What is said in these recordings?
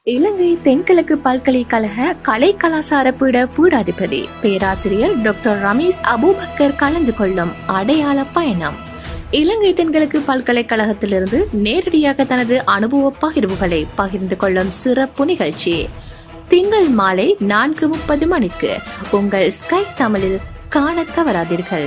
இலங்கை தென்கிழக்கு பல்கலைக்கழக கலை கலாசார பீட பீடாதிபதி பேராசிரியர் டாக்டர் ரமீஸ் அபூபக்கர் கலந்து கொள்ளும் அடையாள பயணம் இலங்கை தென்கிழக்கு பல்கலைக்கழகத்திலிருந்து நேரடியாக தனது அனுபவ பகிர்வுகளை பகிர்ந்து கொள்ளும் சிறப்பு நிகழ்ச்சி திங்கள் மாலை நான்கு முப்பது மணிக்கு உங்கள் ஸ்கை தமிழில் காணத் தவறாதீர்கள்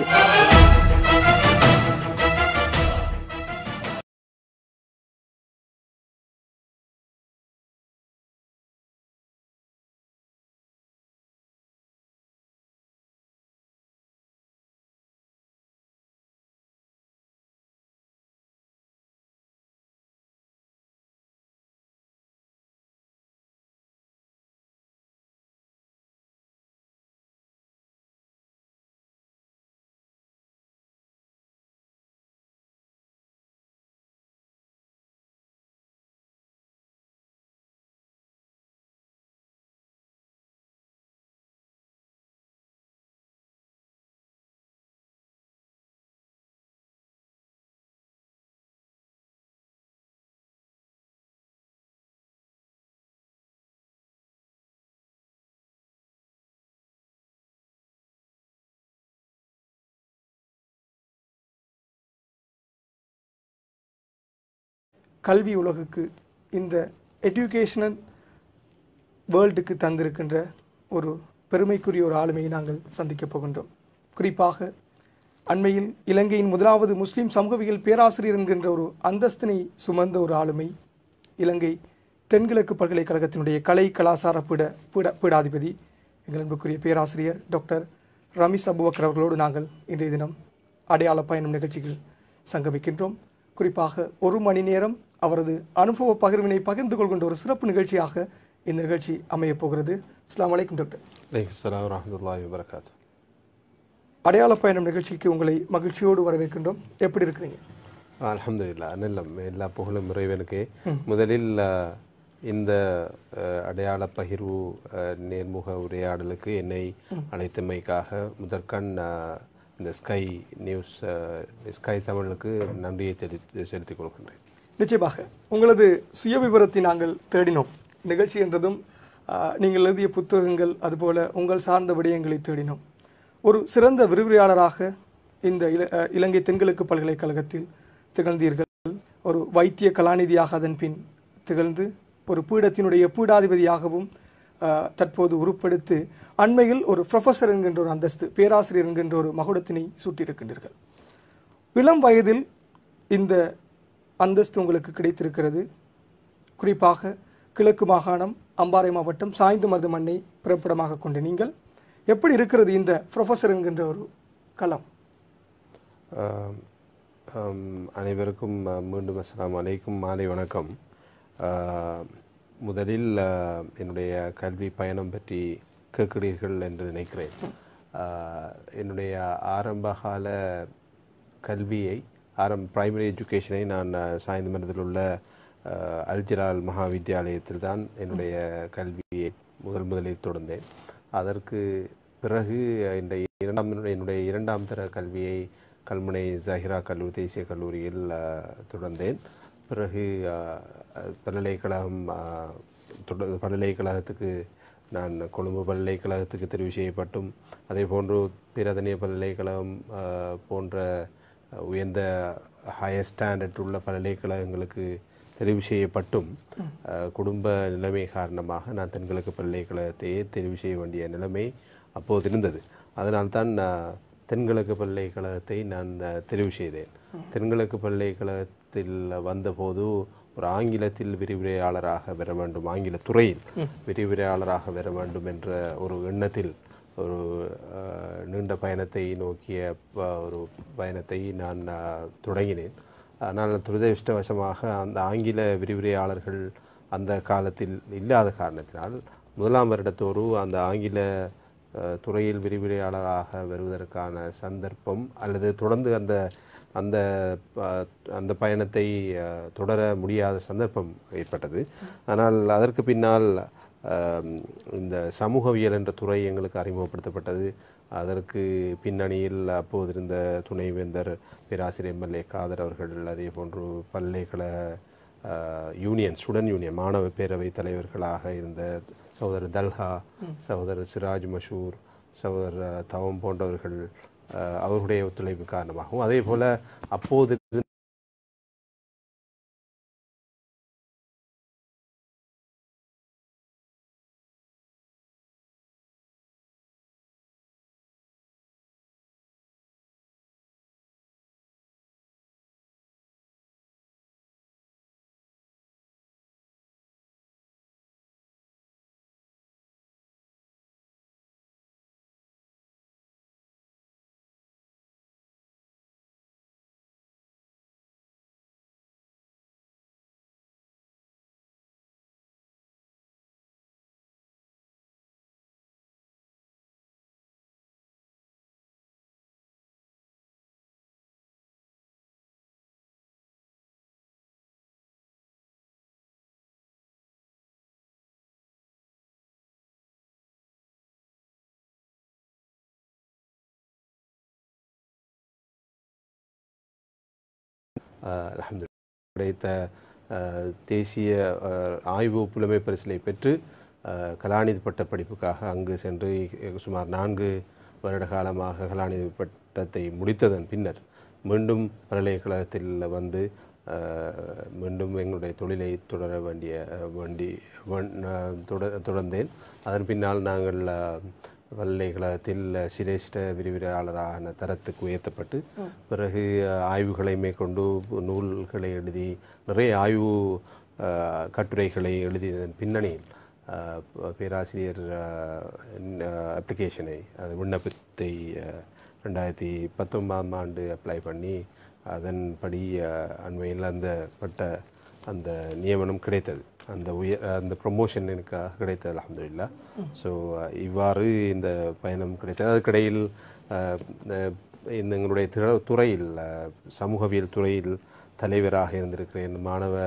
கல்வி உலகுக்கு இந்த எஜுகேஷனல் வேர்ல்டுக்கு தந்திருக்கின்ற ஒரு பெருமைக்குரிய ஒரு ஆளுமையை நாங்கள் சந்திக்கப் போகின்றோம் குறிப்பாக அண்மையில் இலங்கையின் முதலாவது முஸ்லிம் சமூகவியல் பேராசிரியர் என்கின்ற ஒரு அந்தஸ்தினை சுமந்த ஒரு ஆளுமை இலங்கை தென்கிழக்கு பல்கலைக்கழகத்தினுடைய கலை கலாசார பீட பீட பீடாதிபதி எங்கள் அன்புக்குரிய பேராசிரியர் டாக்டர் ரமீஸ் அபுபக்கர் அவர்களோடு நாங்கள் இன்றைய தினம் அடையாள பயணம் நிகழ்ச்சிகள் சங்கமிக்கின்றோம் குறிப்பாக ஒரு மணி நேரம் அவரது அனுபவ பகிர்வினை பகிர்ந்து கொள்கின்ற ஒரு சிறப்பு நிகழ்ச்சியாக இந்த நிகழ்ச்சி அமையப் போகிறது அஸ்ஸலாமு அலைக்கும் டாக்டர் அலைக்கும் அஸ்ஸலாம் வரஹ்மத்துல்லாஹி வபரகாத்து அடையாள பயணம் நிகழ்ச்சிக்கு உங்களை மகிழ்ச்சியோடு வரவேற்கின்றோம் எப்படி இருக்கிறீங்க அல்ஹம்துலில்லாஹ் நல்லம் எல்லா புகழும் இறைவனுக்கே முதலில் அஹ், இந்த அஹ், அடையாள பகிர்வு அஹ், நேர்முக உரையாடலுக்கு என்னை அழைத்தமைக்காக முதற்கண் அஹ், இந்த ஸ்கை நியூஸ் அஹ், ஸ்கை தமிழுக்கு நன்றியை செலுத்தி செலுத்திக் கொள்கின்றேன் நிச்சயமாக உங்களது சுய விவரத்தை நாங்கள் தேடினோம் நிகழ்ச்சி என்றதும் ஆஹ், நீங்கள் எழுதிய புத்தகங்கள் அதுபோல உங்கள் சார்ந்த விடயங்களை தேடினோம் ஒரு சிறந்த விரிவுரையாளராக இந்த இல அஹ், இலங்கை தென்கிழக்கு பல்கலைக்கழகத்தில் திகழ்ந்தீர்கள் ஒரு வைத்திய கலாநிதியாக அதன் பின் திகழ்ந்து ஒரு பீடத்தினுடைய பீடாதிபதியாகவும் ஆஹ், தற்போது உருப்பெடுத்து அண்மையில் ஒரு ப்ரொஃபஸர் என்கின்ற ஒரு அந்தஸ்து பேராசிரியர் என்கின்ற ஒரு மகுடத்தினை சூட்டியிருக்கின்றீர்கள் இளம் வயதில் இந்த அந்தஸ்து உங்களுக்கு கிடைத்திருக்கிறது குறிப்பாக கிழக்கு மாகாணம் அம்பாறை மாவட்டம் சாய்ந்து மருது மண்ணை பிறப்பிடமாக கொண்ட நீங்கள் எப்படி இருக்கிறது இந்த ப்ரொஃபஸர் என்கின்ற ஒரு களம் ஆம், ஆம், அனைவருக்கும் அஹ், மீண்டும் அஸ்ஸலாமு அலைக்கும் மாலை வணக்கம் ஆஹ், முதலில் ஆஹ், என்னுடைய கல்வி பயணம் பற்றி கேட்கிறீர்கள் என்று நினைக்கிறேன் ஆஹ், என்னுடைய ஆரம்பகால கல்வியை ஆரம் பிரைமரி எஜுகேஷனை நான் அஹ், சாய்ந்தமரத்தில் உள்ள அஹ், அல்ஜிலால் மகா வித்தியாலயத்தில் தான் என்னுடைய கல்வியை முதல் முதலில் தொடர்ந்தேன் அதற்கு பிறகு இந்த இரண்டாம் என்னுடைய இரண்டாம் தர கல்வியை கல்முனை ஜஹிரா கல்லூரி தேசிய கல்லூரியில் அஹ், தொடர்ந்தேன் பிறகு அஹ், அஹ், பல்கலைக்கழகம் அஹ், தொடர் பல்கலைக்கழகத்துக்கு நான் கொழும்பு பல்கலைக்கழகத்துக்கு தெரிவு செய்யப்பட்டும் அதே போன்று பிரதனிய பல்கலைக்கழகம் அஹ், போன்ற அஹ், உயர்ந்த ஹையர் ஸ்டாண்டர்ட் உள்ள பல்கலைக்கழகங்களுக்கு தெரிவு செய்யப்பட்டும் அஹ், குடும்ப நிலைமை காரணமாக நான் தென்கிழக்கு பல்கலைக்கழகத்தையே தெரிவு செய்ய வேண்டிய நிலைமை அப்போது இருந்தது அதனால்தான் நான் தென்கிழக்கு பல்கலைக்கழகத்தை நான் அஹ், தெரிவு செய்தேன் தென்கிழக்கு பல்கலைக்கழகத்தில் வந்தபோது ஒரு ஆங்கிலத்தில் விரிவுரையாளராக வர வேண்டும் ஆங்கில துறையில் விரிவுரையாளராக வர வேண்டும் என்ற ஒரு எண்ணத்தில் ஒரு அஹ், நீண்ட பயணத்தை நோக்கிய ப- ஒரு பயணத்தை நான் அஹ், தொடங்கினேன் ஆனால் துரதிருஷ்டவசமாக அந்த ஆங்கில விரிவுரையாளர்கள் அந்த காலத்தில் இல்லாத காரணத்தினால் முதலாம் வருடத்தோடு அந்த ஆங்கில அஹ், துறையில் விரிவுரையாளராக வருவதற்கான சந்தர்ப்பம் அல்லது தொடர்ந்து அந்த அந்த அஹ், அந்த பயணத்தை அஹ், தொடர முடியாத சந்தர்ப்பம் ஏற்பட்டது ஆனால் அதற்கு பின்னால் அஹ், இந்த சமூகவியல் என்ற துறை எங்களுக்கு அறிமுகப்படுத்தப்பட்டது அதற்கு பின்னணியில் அப்போது இருந்த துணைவேந்தர் பேராசிரியர் எம்எல்ஏ காதர் அவர்கள் அதே போன்று பல்கலைக்கழக யூனியன் ஸ்டூடெண்ட் யூனியன் மாணவ பேரவை தலைவர்களாக இருந்த சகோதரர் தல்ஹா சகோதரர் சிராஜ் மஷூர் சகோதரர் தவம் போன்றவர்கள் அஹ், அவர்களுடைய ஒத்துழைப்பு காரணமாகவும் அதே போல அப்போது இருந்த அஹ், அல்ஹம்துலில்லாஹ் கிடைத்த அஹ், தேசிய அஹ், ஆய்வு புலமை பரிசிலை பெற்று அஹ், கலாநிதி பட்ட படிப்புக்காக அங்கு சென்று சுமார் நான்கு வருட காலமாக கலாநிதி பட்டத்தை முடித்ததன் பின்னர் மீண்டும் பல்கலைக்கழகத்தில் வந்து அஹ், மீண்டும் எங்களுடைய தொழிலை தொடர வேண்டிய அஹ், வேண்டி வன்- அஹ், தொடர் தொடர்ந்தேன் அதன் பின்னால் நாங்கள் அஹ், பல்கலைக்கழகத்தில் சிரேஷ்ட விரிவுரையாளரான தரத்துக்கு உயர்த்தப்பட்டு பிறகு அஹ், ஆய்வுகளை மேற்கொண்டு நூல்களை எழுதி நிறைய ஆய்வு அஹ், கட்டுரைகளை எழுதியதன் பின்னணியில் அஹ், ப- பேராசிரியர் அப்ளிகேஷனை அது விண்ணப்பத்தை அஹ், ரெண்டாயிரத்தி பத்தொன்பதாம் ஆண்டு அப்ளை பண்ணி அதன்படி அஹ், அண்மையில் அந்த பட்ட அந்த நியமனம் கிடைத்தது அந்த உயர் அந்த ப்ரொமோஷன் எனக்கு கிடைத்தது அலமதுல்லா ஸோ இவ்வாறு இந்த பயணம் கிடைத்தது அதுக்கிடையில் அஹ், அஹ், இந்த எங்களுடைய திற- துறையில் அஹ், சமூகவியல் துறையில் தலைவராக இருந்திருக்கிறேன் மாணவ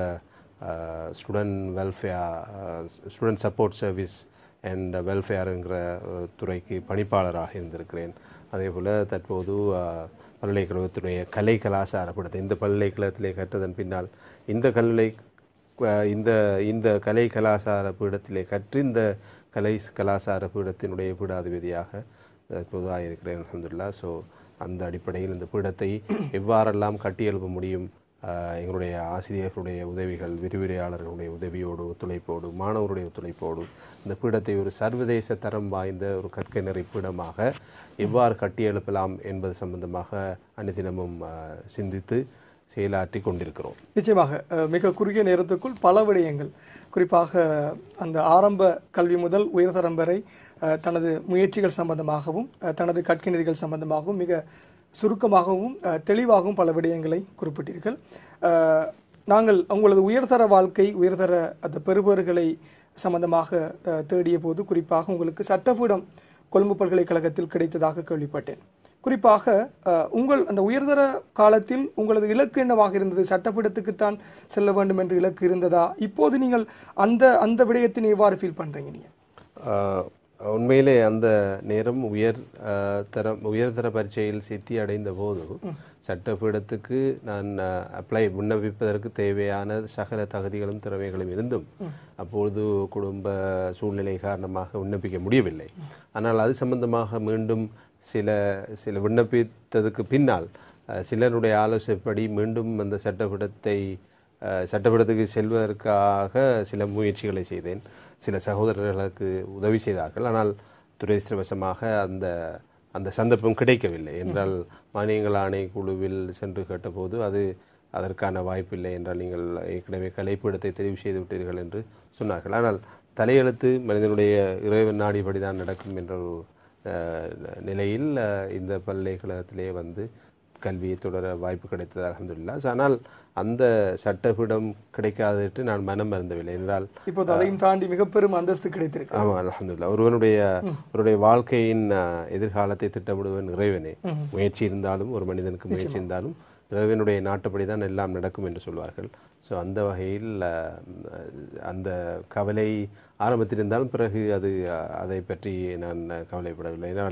student welfare student support service and வெல்ஃபேருங்கிற அஹ், துறைக்கு பணிப்பாளராக இருந்திருக்கிறேன் அதே போல் தற்போது அஹ், பல்கலைக்கழகத்துடைய கலை கலாச்சார படத்தை இந்த பல்கலைக்கழகத்திலே கற்றதன் பின்னால் இந்த கல்லை அஹ், இந்த இந்த கலை கலாச்சார பீடத்திலே கற்று இந்த கலை கலாச்சார பீடத்தினுடைய பீடாதிபதியாக தற்போது இருக்கிறேன் அல்ஹம்துலில்லா ஸோ அந்த அடிப்படையில் இந்த பீடத்தை எவ்வாறெல்லாம் கட்டியெழுப்ப முடியும் ஆஹ் எங்களுடைய ஆசிரியர்களுடைய உதவிகள் விரிவுரையாளர்களுடைய உதவியோடு ஒத்துழைப்போடு மாணவருடைய ஒத்துழைப்போடு இந்த பீடத்தை ஒரு சர்வதேச தரம் வாய்ந்த ஒரு கற்கை நெறி பீடமாக எவ்வாறு கட்டியெழுப்பலாம் என்பது சம்பந்தமாக அனுதினமும் ஆஹ் சிந்தித்து செயலாற்றி கொண்டிருக்கிறோம் நிச்சயமாக அஹ், மிக குறுகிய நேரத்துக்குள் பல விடயங்கள் குறிப்பாக அந்த ஆரம்ப கல்வி முதல் உயர்தரம் வரை அஹ், தனது முயற்சிகள் சம்பந்தமாகவும் அஹ், தனது கற்கிணறிகள் சம்பந்தமாகவும் மிக சுருக்கமாகவும் அஹ், தெளிவாகவும் பல விடயங்களை குறிப்பிட்டீர்கள் அஹ், நாங்கள் உங்களது உயர்தர வாழ்க்கை உயர்தர அந்த பெறுபேறுகளை சம்பந்தமாக அஹ், தேடிய போது குறிப்பாக உங்களுக்கு சட்டப்பீடம் கொழும்பு பல்கலைக்கழகத்தில் கிடைத்ததாக கேள்விப்பட்டேன் குறிப்பாக அஹ், உங்கள் அந்த உயர்தர காலத்தில் உங்களது இலக்கு என்னவாக இருந்தது சட்டப்பீடத்துக்குத்தான் செல்ல வேண்டும் என்று இலக்கு இருந்ததா இப்போது நீங்கள் அந்த அந்த விடயத்தினை எவ்வாறு ஃபீல் பண்றீங்க நீங்க ஆஹ் உண்மையிலே அந்த நேரம் உயர் ஆஹ் தரம் உயர்தர பரீட்சையில் சித்தி அடைந்த போது சட்டப்பீடத்துக்கு நான் அப்ளை விண்ணப்பிப்பதற்கு தேவையான சகல தகுதிகளும் திறமைகளும் இருந்தும் அப்பொழுது குடும்ப சூழ்நிலை காரணமாக விண்ணப்பிக்க முடியவில்லை ஆனால் அது சம்பந்தமாக மீண்டும் சில சில விண்ணப்பித்ததுக்கு பின்னால் அஹ், சிலருடைய ஆலோசனைப்படி மீண்டும் அந்த சட்டப்பீடத்தை அஹ், சட்டப்பீடத்துக்கு செல்வதற்காக சில முயற்சிகளை செய்தேன் சில சகோதரர்களுக்கு உதவி செய்தார்கள் ஆனால் துரதிருஷ்டவசமாக அந்த அந்த சந்தர்ப்பம் கிடைக்கவில்லை என்றால் மானியங்கள் ஆணை குழுவில் சென்று கேட்டபோது அது அதற்கான வாய்ப்பில்லை என்றால் நீங்கள் ஏற்கனவே கலைப்பீடத்தை தெரிவு செய்து விட்டீர்கள் என்று சொன்னார்கள் ஆனால் தலையெழுத்து மனிதனுடைய இறைவன் நாடிபடி தான் நடக்கும் என்ற ஒரு அஹ், நிலையில் அஹ், இந்த பல்கலைக்கழகத்திலே வந்து கல்வியை தொடர வாய்ப்பு கிடைத்தது அலமதுல்லா ஆனால் அந்த சட்டப்பீடம் கிடைக்காதது நான் மனம் மறந்தவில்லை என்றால் இப்போது அதையும் தாண்டி மிக பெரும் அந்தஸ்து கிடைத்திருக்கு ஆமா அல்ஹம்துலில்லாஹ் ஒருவனுடைய ஒருவருடைய வாழ்க்கையின் அஹ், எதிர்காலத்தை திட்டமிடுவன் இறைவனே முயற்சி இருந்தாலும் ஒரு மனிதனுக்கு முயற்சி இருந்தாலும் இறைவனுடைய நாட்டுப்படி தான் எல்லாம் நடக்கும் என்று சொல்வார்கள் ஸோ அந்த வகையில் அஹ், அந்த கவலை ஆரம்பத்தில் இருந்தாலும் பிறகு அது அஹ், அதை பற்றி நான் அஹ், கவலைப்படவில்லை ஏனால்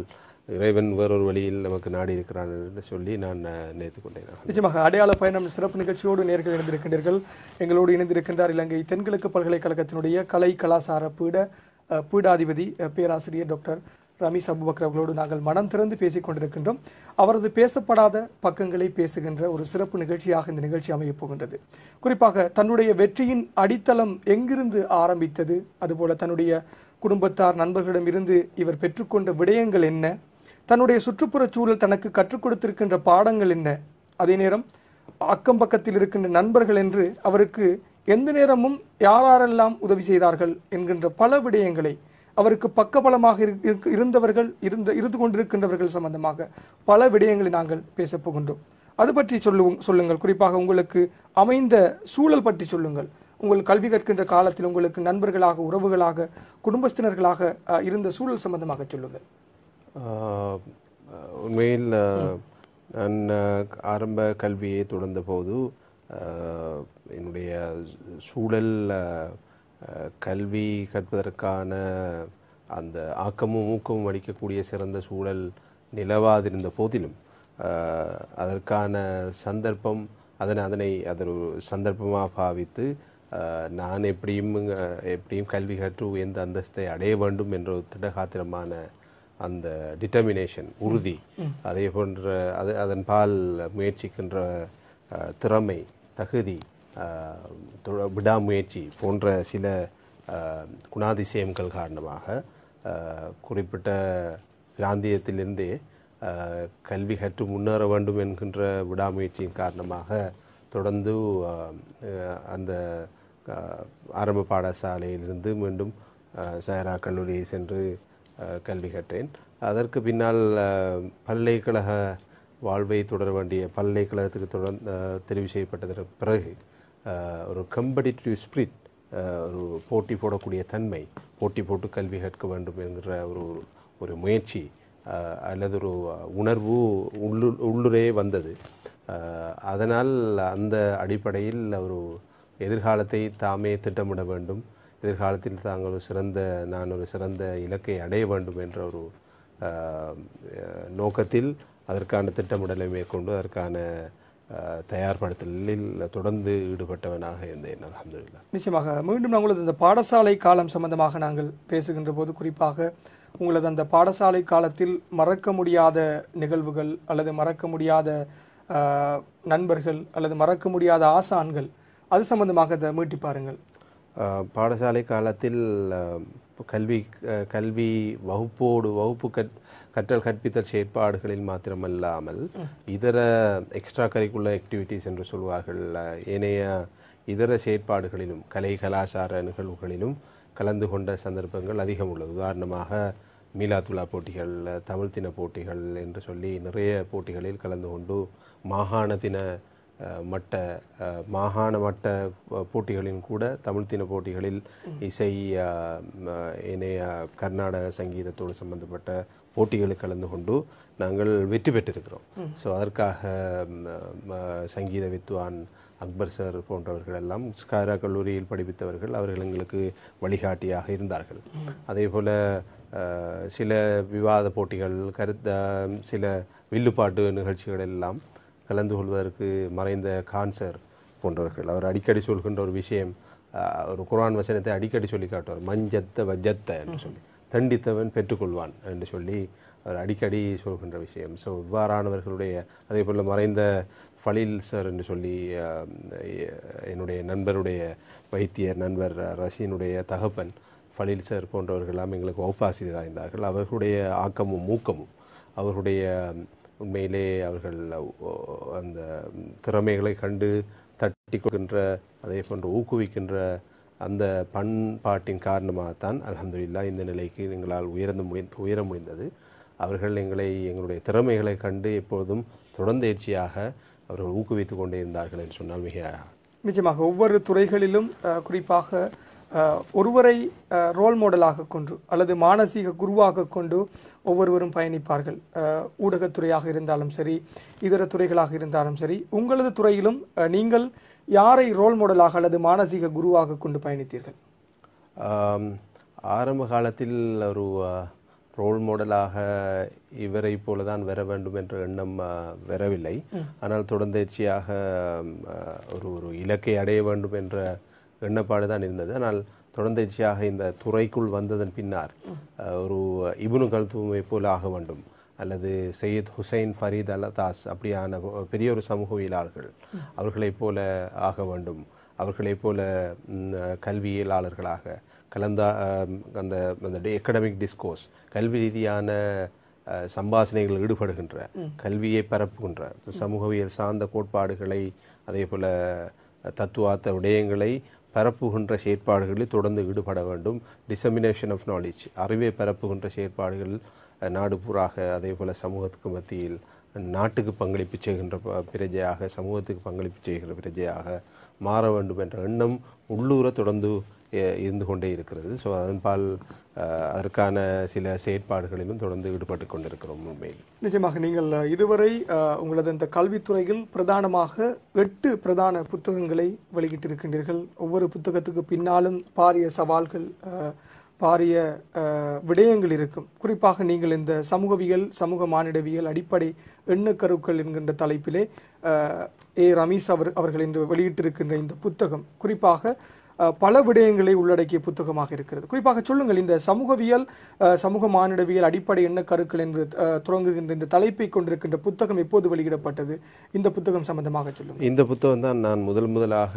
இறைவன் வேறொரு வழியில் நமக்கு நாடி இருக்கிறான் என்று சொல்லி நான் நினைத்து கொண்டேன் நிச்சயமாக அடையாள பயணம் சிறப்பு நிகழ்ச்சியோடு நேர்கள் இணைந்திருக்கின்றீர்கள் எங்களோடு இணைந்திருக்கின்றார் இலங்கை தென்கிழக்கு பல்கலைக்கழகத்தினுடைய கலை கலாசார பீட அஹ், பீடாதிபதி அஹ், பேராசிரியர் டாக்டர் ரமீஸ் அபுபக்கர் அவர்களோடு நாங்கள் மனம் திறந்து பேசிக் கொண்டிருக்கின்றோம் அவரது பேசப்படாத பக்கங்களை பேசுகின்ற ஒரு சிறப்பு நிகழ்ச்சியாக இந்த நிகழ்ச்சி அமையப் போகின்றது குறிப்பாக தன்னுடைய வெற்றியின் அடித்தளம் எங்கிருந்து ஆரம்பித்தது அதுபோல தன்னுடைய குடும்பத்தார் நண்பர்களிடமிருந்து இவர் பெற்றுக்கொண்ட விடயங்கள் என்ன தன்னுடைய சுற்றுப்புறச் சூழல் தனக்கு கற்றுக் கொடுத்திருக்கின்ற பாடங்கள் என்ன அதே நேரம் அக்கம் பக்கத்தில் இருக்கின்ற நண்பர்கள் என்று அவருக்கு எந்த நேரமும் யாரெல்லாம் உதவி செய்தார்கள் என்கின்ற பல விடயங்களை அவருக்கு பக்கபலமாக இரு- இருக்கு- இருந்தவர்கள் இருந்த இருந்து கொண்டிருக்கின்றவர்கள் சம்பந்தமாக பல விடயங்களை நாங்கள் பேசப் போகின்றோம் அது பற்றி சொல்லுவோம் சொல்லுங்கள் குறிப்பாக உங்களுக்கு அமைந்த சூழல் பற்றி சொல்லுங்கள் உங்கள் கல்வி கற்கின்ற காலத்தில் உங்களுக்கு நண்பர்களாக உறவுகளாக குடும்பத்தினர்களாக அஹ், இருந்த சூழல் சம்பந்தமாக சொல்லுங்கள் ஆஹ் உண்மையில் ஆஹ், நான் ஆஹ், ஆரம்ப கல்வியை தொடர்ந்த போது ஆஹ், என்னுடைய சூழல் ஆஹ், ஆஹ், கல்வி கற்பதற்கான அந்த ஆக்கமும் ஊக்கமும் அளிக்கக்கூடிய சிறந்த சூழல் நிலவாதிருந்த போதிலும் ஆஹ், அதற்கான சந்தர்ப்பம் அதனை அதனை அது ஒரு சந்தர்ப்பமாக பாவித்து ஆஹ், நான் எப்படியும் ஆஹ், எப்படியும் கல்வி கற்று உயர்ந்த அந்தஸ்தை அடைய வேண்டும் என்ற ஒரு திடகாத்திரமான அந்த டிட்டர்மினேஷன் உறுதி அதே போன்ற அது அதன் பால் முயற்சிக்கின்ற ஆஹ், திறமை தகுதி ஆஹ், தொ- விடாமுயற்சி போன்ற சில ஆஹ், குணாதிசயங்கள் காரணமாக ஆஹ், குறிப்பிட்ட பிராந்தியத்திலிருந்தே ஆஹ், கல்வி கற்று முன்னேற வேண்டும் என்கின்ற விடாமுயற்சியின் காரணமாக தொடர்ந்து ஆஹ், ஆஹ், அந்த ஆஹ், ஆரம்ப பாடசாலையிலிருந்து மீண்டும் ஆஹ், சாயரா கல்லூரியை சென்று ஆஹ், கல்வி கற்றேன் அதற்கு பின்னால் ஆஹ், பல்கலைக்கழக வாழ்வை தொடர வேண்டிய பல்கலைக்கழகத்துக்கு தொடர் ஆஹ், தெரிவு செய்யப்பட்டதற்கு பிறகு ஆஹ், ஒரு கம்படிட்டிவ் ஸ்பிரிட் ஒரு போட்டி போடக்கூடிய தன்மை போட்டி போட்டு கல்வி கற்க வேண்டும் என்கிற ஒரு ஒரு முயற்சி ஆஹ், அல்லது ஒரு உணர்வு உள்ளு உள்ளுரே வந்தது ஆஹ், அதனால் அந்த அடிப்படையில் ஒரு எதிர்காலத்தை தாமே திட்டமிட வேண்டும் எதிர்காலத்தில் தாங்கள் ஒரு சிறந்த நான் ஒரு சிறந்த இலக்கை அடைய வேண்டும் என்ற ஒரு ஆஹ், அஹ், நோக்கத்தில் அதற்கான திட்டமிடலை மேற்கொண்டு அதற்கான ஆஹ், தயார்படுத்தலில் தொடர்ந்து ஈடுபட்டவனாக இருந்தேன் அல்ஹம்துலில்லாஹ் நிச்சயமாக மீண்டும் நான் உங்களது அந்த பாடசாலை காலம் சம்பந்தமாக நாங்கள் பேசுகின்ற போது குறிப்பாக உங்களது அந்த பாடசாலை காலத்தில் மறக்க முடியாத நிகழ்வுகள் அல்லது மறக்க முடியாத ஆஹ், நண்பர்கள் அல்லது மறக்க முடியாத ஆசான்கள் அது சம்பந்தமாக அதை மீட்டி பாருங்கள் ஆஹ் பாடசாலை காலத்தில் ஆஹ் கல்வி ஆஹ் கல்வி வகுப்போடு வகுப்பு கற் கற்றல் கற்பித்தல் செயற்பாடுகளில் மாத்திரமல்லாமல் இதர எக்ஸ்ட்ரா கரிக்குலர் ஆக்டிவிட்டீஸ் என்று சொல்வார்கள் ஆஹ் ஏனைய இதர செயற்பாடுகளிலும் கலை கலாச்சார நிகழ்வுகளிலும் கலந்து கொண்ட சந்தர்ப்பங்கள் அதிகம் உள்ளது உதாரணமாக மீலாத்துலா போட்டிகள் தமிழ் தின போட்டிகள் என்று சொல்லி நிறைய போட்டிகளில் கலந்து கொண்டு மாகாண தின அஹ், மட்ட அஹ், மாகாண மட்ட அஹ், போட்டிகளின் கூட தமிழ் தின போட்டிகளில் இசை அஹ், ம, ஏனைய கர்நாடக சங்கீதத்தோடு சம்பந்தப்பட்ட போட்டிகளில் கலந்து கொண்டு நாங்கள் வெற்றி பெற்றிருக்கிறோம் ஸோ அதற்காக ம, ம, சங்கீத வித்வான் அக்பர் சார் போன்றவர்கள் எல்லாம் ஸ்காரா கல்லூரியில் படிப்பித்தவர்கள் அவர்கள் எங்களுக்கு வழிகாட்டியாக இருந்தார்கள் அதே போல அஹ், சில விவாத போட்டிகள் கருத்த சில வில்லுப்பாட்டு நிகழ்ச்சிகள் எல்லாம் கலந்து கொள்வதற்கு மறைந்த கான்சர் போன்றவர்கள் அவர் அடிக்கடி சொல்கின்ற ஒரு விஷயம் அஹ், ஒரு குர்ஆன் வசனத்தை அடிக்கடி சொல்லி காட்டுவார் மஞ்சத்த வஜத்த என்று சொல்லி தண்டித்தவன் பெற்றுக்கொள்வான் என்று சொல்லி அவர் அடிக்கடி சொல்கின்ற விஷயம் ஸோ இவ்வாறானவர்களுடைய அதே போல் மறைந்த ஃபலீல் சார் என்று சொல்லி அஹ், என்னுடைய நண்பருடைய வைத்தியர் நண்பர் ரஷீனுடைய தகப்பன் ஃபலீல் சார் போன்றவர்களெல்லாம் எங்களுக்கு வகுப்பாசிரியராக இருந்தார்கள் அவர்களுடைய ஆக்கமும் மூக்கமும் அவர்களுடைய உண்மையிலே அவர்கள் அஹ், அந்த திறமைகளை கண்டு தட்டி கொடுக்கின்ற அதே போன்று ஊக்குவிக்கின்ற அந்த பண்பாட்டின் காரணமாகத்தான் அல்ஹம்துலில்லாஹ் இந்த நிலைக்கு எங்களால் உயர்ந்து முடி உயர முடிந்தது அவர்கள் எங்களை எங்களுடைய திறமைகளை கண்டு எப்பொழுதும் தொடர்ந்தேர்ச்சியாக அவர்கள் ஊக்குவித்து கொண்டே இருந்தார்கள் என்று சொன்னால் மிக நிச்சயமாக ஒவ்வொரு துறைகளிலும் அஹ், குறிப்பாக அஹ், ஒருவரை அஹ், ரோல் மாடலாக கொண்டு அல்லது மானசீக குருவாக கொண்டு ஒவ்வொருவரும் பயணிப்பார்கள் அஹ், ஊடகத்துறையாக இருந்தாலும் சரி இதர துறைகளாக இருந்தாலும் சரி உங்களது துறையிலும் அஹ், நீங்கள் யாரை ரோல் மாடலாக அல்லது மானசீக குருவாக கொண்டு பயணித்தீர்கள் ஆம், ஆரம்ப காலத்தில் ஒரு அஹ், ரோல் மாடலாக இவரை போல தான் வர வேண்டும் என்ற எண்ணம் ஆ, வரவில்லை ஆனால் தொடர்ந்தேர்ச்சியாக ம், ஆ, ஒரு ஒரு இலக்கை அடைய வேண்டும் என்ற எண்ணப்பாடு தான் இருந்தது ஆனால் தொடர்ந்தேர்ச்சியாக இந்த துறைக்குள் வந்ததன் பின்னர் ஆ, ஒரு இபுனு கல்துமை போல ஆக வேண்டும் அல்லது சையத் ஹுசைன் ஃபரீத் அல் தாஸ் அப்படியான பெரிய ஒரு சமூகவியலாளர்கள் அவர்களைப் போல ஆக வேண்டும் அவர்களைப் போல ம், கல்வியலாளர்களாக கலந்தா ஆம், அந்த அந்த எக்கடமிக் டிஸ்கோர்ஸ் கல்வி ரீதியான அஹ், சம்பாஷணைகளில் ஈடுபடுகின்ற கல்வியை பரப்புகின்ற சமூகவியல் சார்ந்த கோட்பாடுகளை அதே போல தத்துவார்த்த விடயங்களை பரப்புகின்ற செயற்பாடுகளில் தொடர்ந்து ஈடுபட வேண்டும் டிசமினேஷன் ஆஃப் நாலேஜ் அறிவை பரப்புகின்ற செயற்பாடுகள் அஹ், நாடு பூராக அதே போல சமூகத்துக்கு மத்தியில் நாட்டுக்கு பங்களிப்பு செய்கின்ற ப- பிரஜையாக சமூகத்துக்கு பங்களிப்பு செய்கிற பிரஜையாக மாற வேண்டும் என்ற எண்ணம் உள்ளூர தொடர்ந்து அஹ், இருந்து கொண்டே இருக்கிறது ஸோ அதன்பால் அஹ், அதற்கான சில செயற்பாடுகளிலும் தொடர்ந்து ஈடுபட்டு கொண்டிருக்கிறோம் உண்மையில் நிச்சயமாக நீங்கள் அஹ், இதுவரை அஹ், உங்களது இந்த கல்வித்துறையில் பிரதானமாக எட்டு பிரதான புத்தகங்களை வெளியிட்டிருக்கின்றீர்கள் ஒவ்வொரு புத்தகத்துக்கு பின்னாலும் பாரிய சவால்கள் அஹ், பாரிய அஹ், விடயங்கள் இருக்கும் குறிப்பாக நீங்கள் இந்த சமூகவியல் சமூக மானிடவியல் அடிப்படை எண்ணக்கருக்கள் என்கின்ற தலைப்பிலே அஹ், ஏ ரமீஸ் அவர் அவர்கள் இன்று வெளியிட்டிருக்கின்ற இந்த புத்தகம் குறிப்பாக அஹ், பல விடயங்களை உள்ளடக்கிய புத்தகமாக இருக்கிறது குறிப்பாக சொல்லுங்கள் இந்த சமூகவியல் அஹ், சமூக மானிடவியல் அடிப்படை எண்ண கருக்கள் என்று அஹ், தொடங்குகின்ற இந்த தலைப்பை கொண்டிருக்கின்ற புத்தகம் எப்போது வெளியிடப்பட்டது இந்த புத்தகம் சம்பந்தமாக சொல்லுங்கள் இந்த புத்தகம் தான் நான் முதல் முதலாக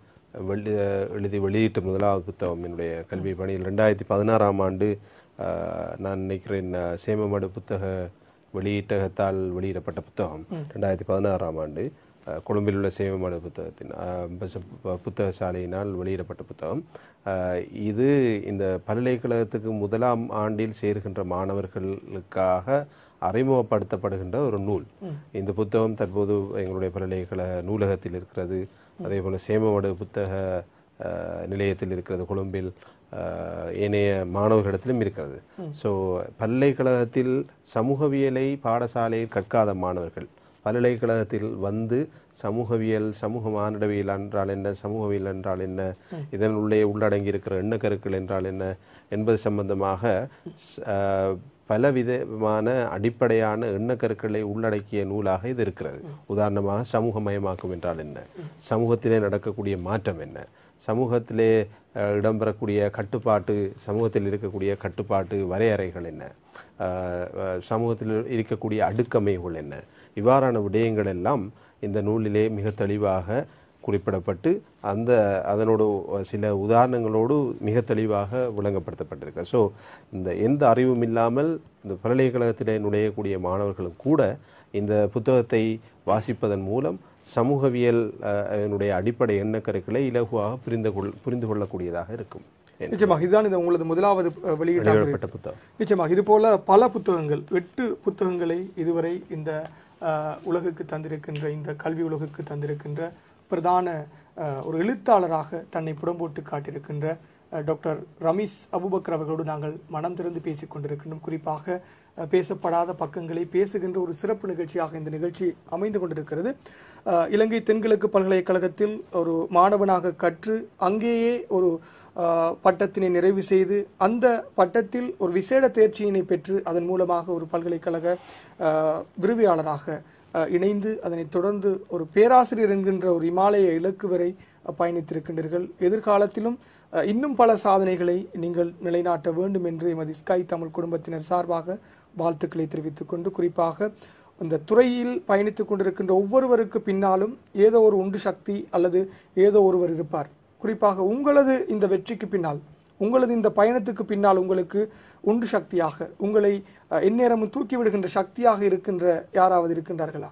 வெளி எழுதி வெளியிட்ட முதலாவது புத்தகம் என்னுடைய கல்வி பணியில் ரெண்டாயிரத்தி பதினாறாம் ஆண்டு அஹ், நான் நினைக்கிறேன் அஹ், சேமமடு புத்தக வெளியீட்டகத்தால் வெளியிடப்பட்ட புத்தகம் ரெண்டாயிரத்தி பதினாறாம் ஆண்டு அஹ், கொழும்பில் உள்ள சேமமடு புத்தகத்தின் அஹ், பச- ப- புத்தக சாலையினால் வெளியிடப்பட்ட புத்தகம் அஹ், இது இந்த பல்கலைக்கழகத்துக்கு முதலாம் ஆண்டில் சேர்கின்ற மாணவர்களுக்காக அறிமுகப்படுத்தப்படுகின்ற ஒரு நூல் இந்த புத்தகம் தற்போது எங்களுடைய பல்கலைக்கழக நூலகத்தில் இருக்கிறது அதே போல சேமவடு புத்தக அஹ், நிலையத்தில் இருக்கிறது கொழும்பில் அஹ், ஏனைய மாணவர்களிடத்திலும் இருக்கிறது ஸோ பல்கலைக்கழகத்தில் சமூகவியலை பாடசாலையில் கற்காத மாணவர்கள் பல்கலைக்கழகத்தில் வந்து சமூகவியல் சமூக மானிடவியல் என்றால் என்ன சமூகவியல் என்றால் என்ன இதன் உள்ளே உள்ளடங்கி இருக்கிற எண்ணக்கருக்கள் என்றால் என்ன என்பது சம்பந்தமாக ஸ்- அஹ், பலவிதமான அடிப்படையான எண்ணக்கருக்களை உள்ளடக்கிய நூலாக இது இருக்கிறது உதாரணமாக சமூகமயமாக்கம் என்றால் என்ன சமூகத்திலே நடக்கக்கூடிய மாற்றம் என்ன சமூகத்திலே அஹ், இடம்பெறக்கூடிய கட்டுப்பாட்டு சமூகத்தில் இருக்கக்கூடிய கட்டுப்பாட்டு வரையறைகள் என்ன அஹ், அஹ், சமூகத்தில் இருக்கக்கூடிய அடுக்கமைகள் என்ன இவ்வாறான விடயங்கள் எல்லாம் இந்த நூலிலே மிக தெளிவாக குறிப்பிடப்பட்டு அந்த அதனோடு சில உதாரணங்களோடு மிக தெளிவாக விளங்கப்படுத்தப்பட்டிருக்கு ஸோ இந்த எந்த அறிவும் இல்லாமல் இந்த பல்கலைக்கழகத்திலே நுழையக்கூடிய மாணவர்களும் கூட இந்த புத்தகத்தை வாசிப்பதன் மூலம் சமூகவியல் அஹ், அதனுடைய அடிப்படை எண்ணக்கருக்களை இலகுவாக புரிந்து கொள் புரிந்து கொள்ளக்கூடியதாக இருக்கும் நிச்சயமாக இதுதான் இந்த உங்களது முதலாவது அஹ், வெளியீட்டாக வெளியிடப்பட்ட புத்தகம் நிச்சயமாக இது போல பல புத்தகங்கள் எட்டு புத்தகங்களை இதுவரை இந்த அஹ், உலகுக்கு தந்திருக்கின்ற இந்த கல்வி உலகுக்கு தந்திருக்கின்ற பிரதான அஹ், ஒரு எழுத்தாளராக தன்னை புடம்போட்டு காட்டியிருக்கின்ற அஹ், டாக்டர் ரமீஸ் அபுபக்கர் அவர்களோடு நாங்கள் மனம் திறந்து பேசிக் கொண்டிருக்கின்றோம் குறிப்பாக அஹ், பேசப்படாத பக்கங்களை பேசுகின்ற ஒரு சிறப்பு நிகழ்ச்சியாக இந்த நிகழ்ச்சி அமைந்து கொண்டிருக்கிறது அஹ், இலங்கை தென்கிழக்கு பல்கலைக்கழகத்தில் ஒரு மாணவனாக கற்று அங்கேயே ஒரு அஹ், பட்டத்தினை நிறைவு செய்து அந்த பட்டத்தில் ஒரு விசேட தேர்ச்சியினை பெற்று அதன் மூலமாக ஒரு பல்கலைக்கழக அஹ், விரிவியாளராக அஹ், இணைந்து அதனைத் தொடர்ந்து ஒரு பேராசிரியர் என்கின்ற ஒரு இமாலய இலக்கு வரை அஹ், பயணித்திருக்கின்றீர்கள் எதிர்காலத்திலும் அஹ், இன்னும் பல சாதனைகளை நீங்கள் நிலைநாட்ட வேண்டும் என்று எமது ஸ்கை தமிழ் குடும்பத்தினர் சார்பாக வாழ்த்துக்களை தெரிவித்துக் கொண்டு குறிப்பாக இந்த துறையில் பயணித்துக் கொண்டிருக்கின்ற ஒவ்வொருவருக்கு பின்னாலும் ஏதோ ஒரு உண்டு சக்தி அல்லது ஏதோ ஒருவர் இருப்பார் குறிப்பாக உங்களது இந்த வெற்றிக்கு பின்னால் உங்களது இந்த பயணத்துக்கு பின்னால் உங்களுக்கு உண்டு சக்தியாக உங்களை அஹ், எந்நேரமும் தூக்கி விடுகின்ற சக்தியாக இருக்கின்ற யாராவது இருக்கின்றார்களா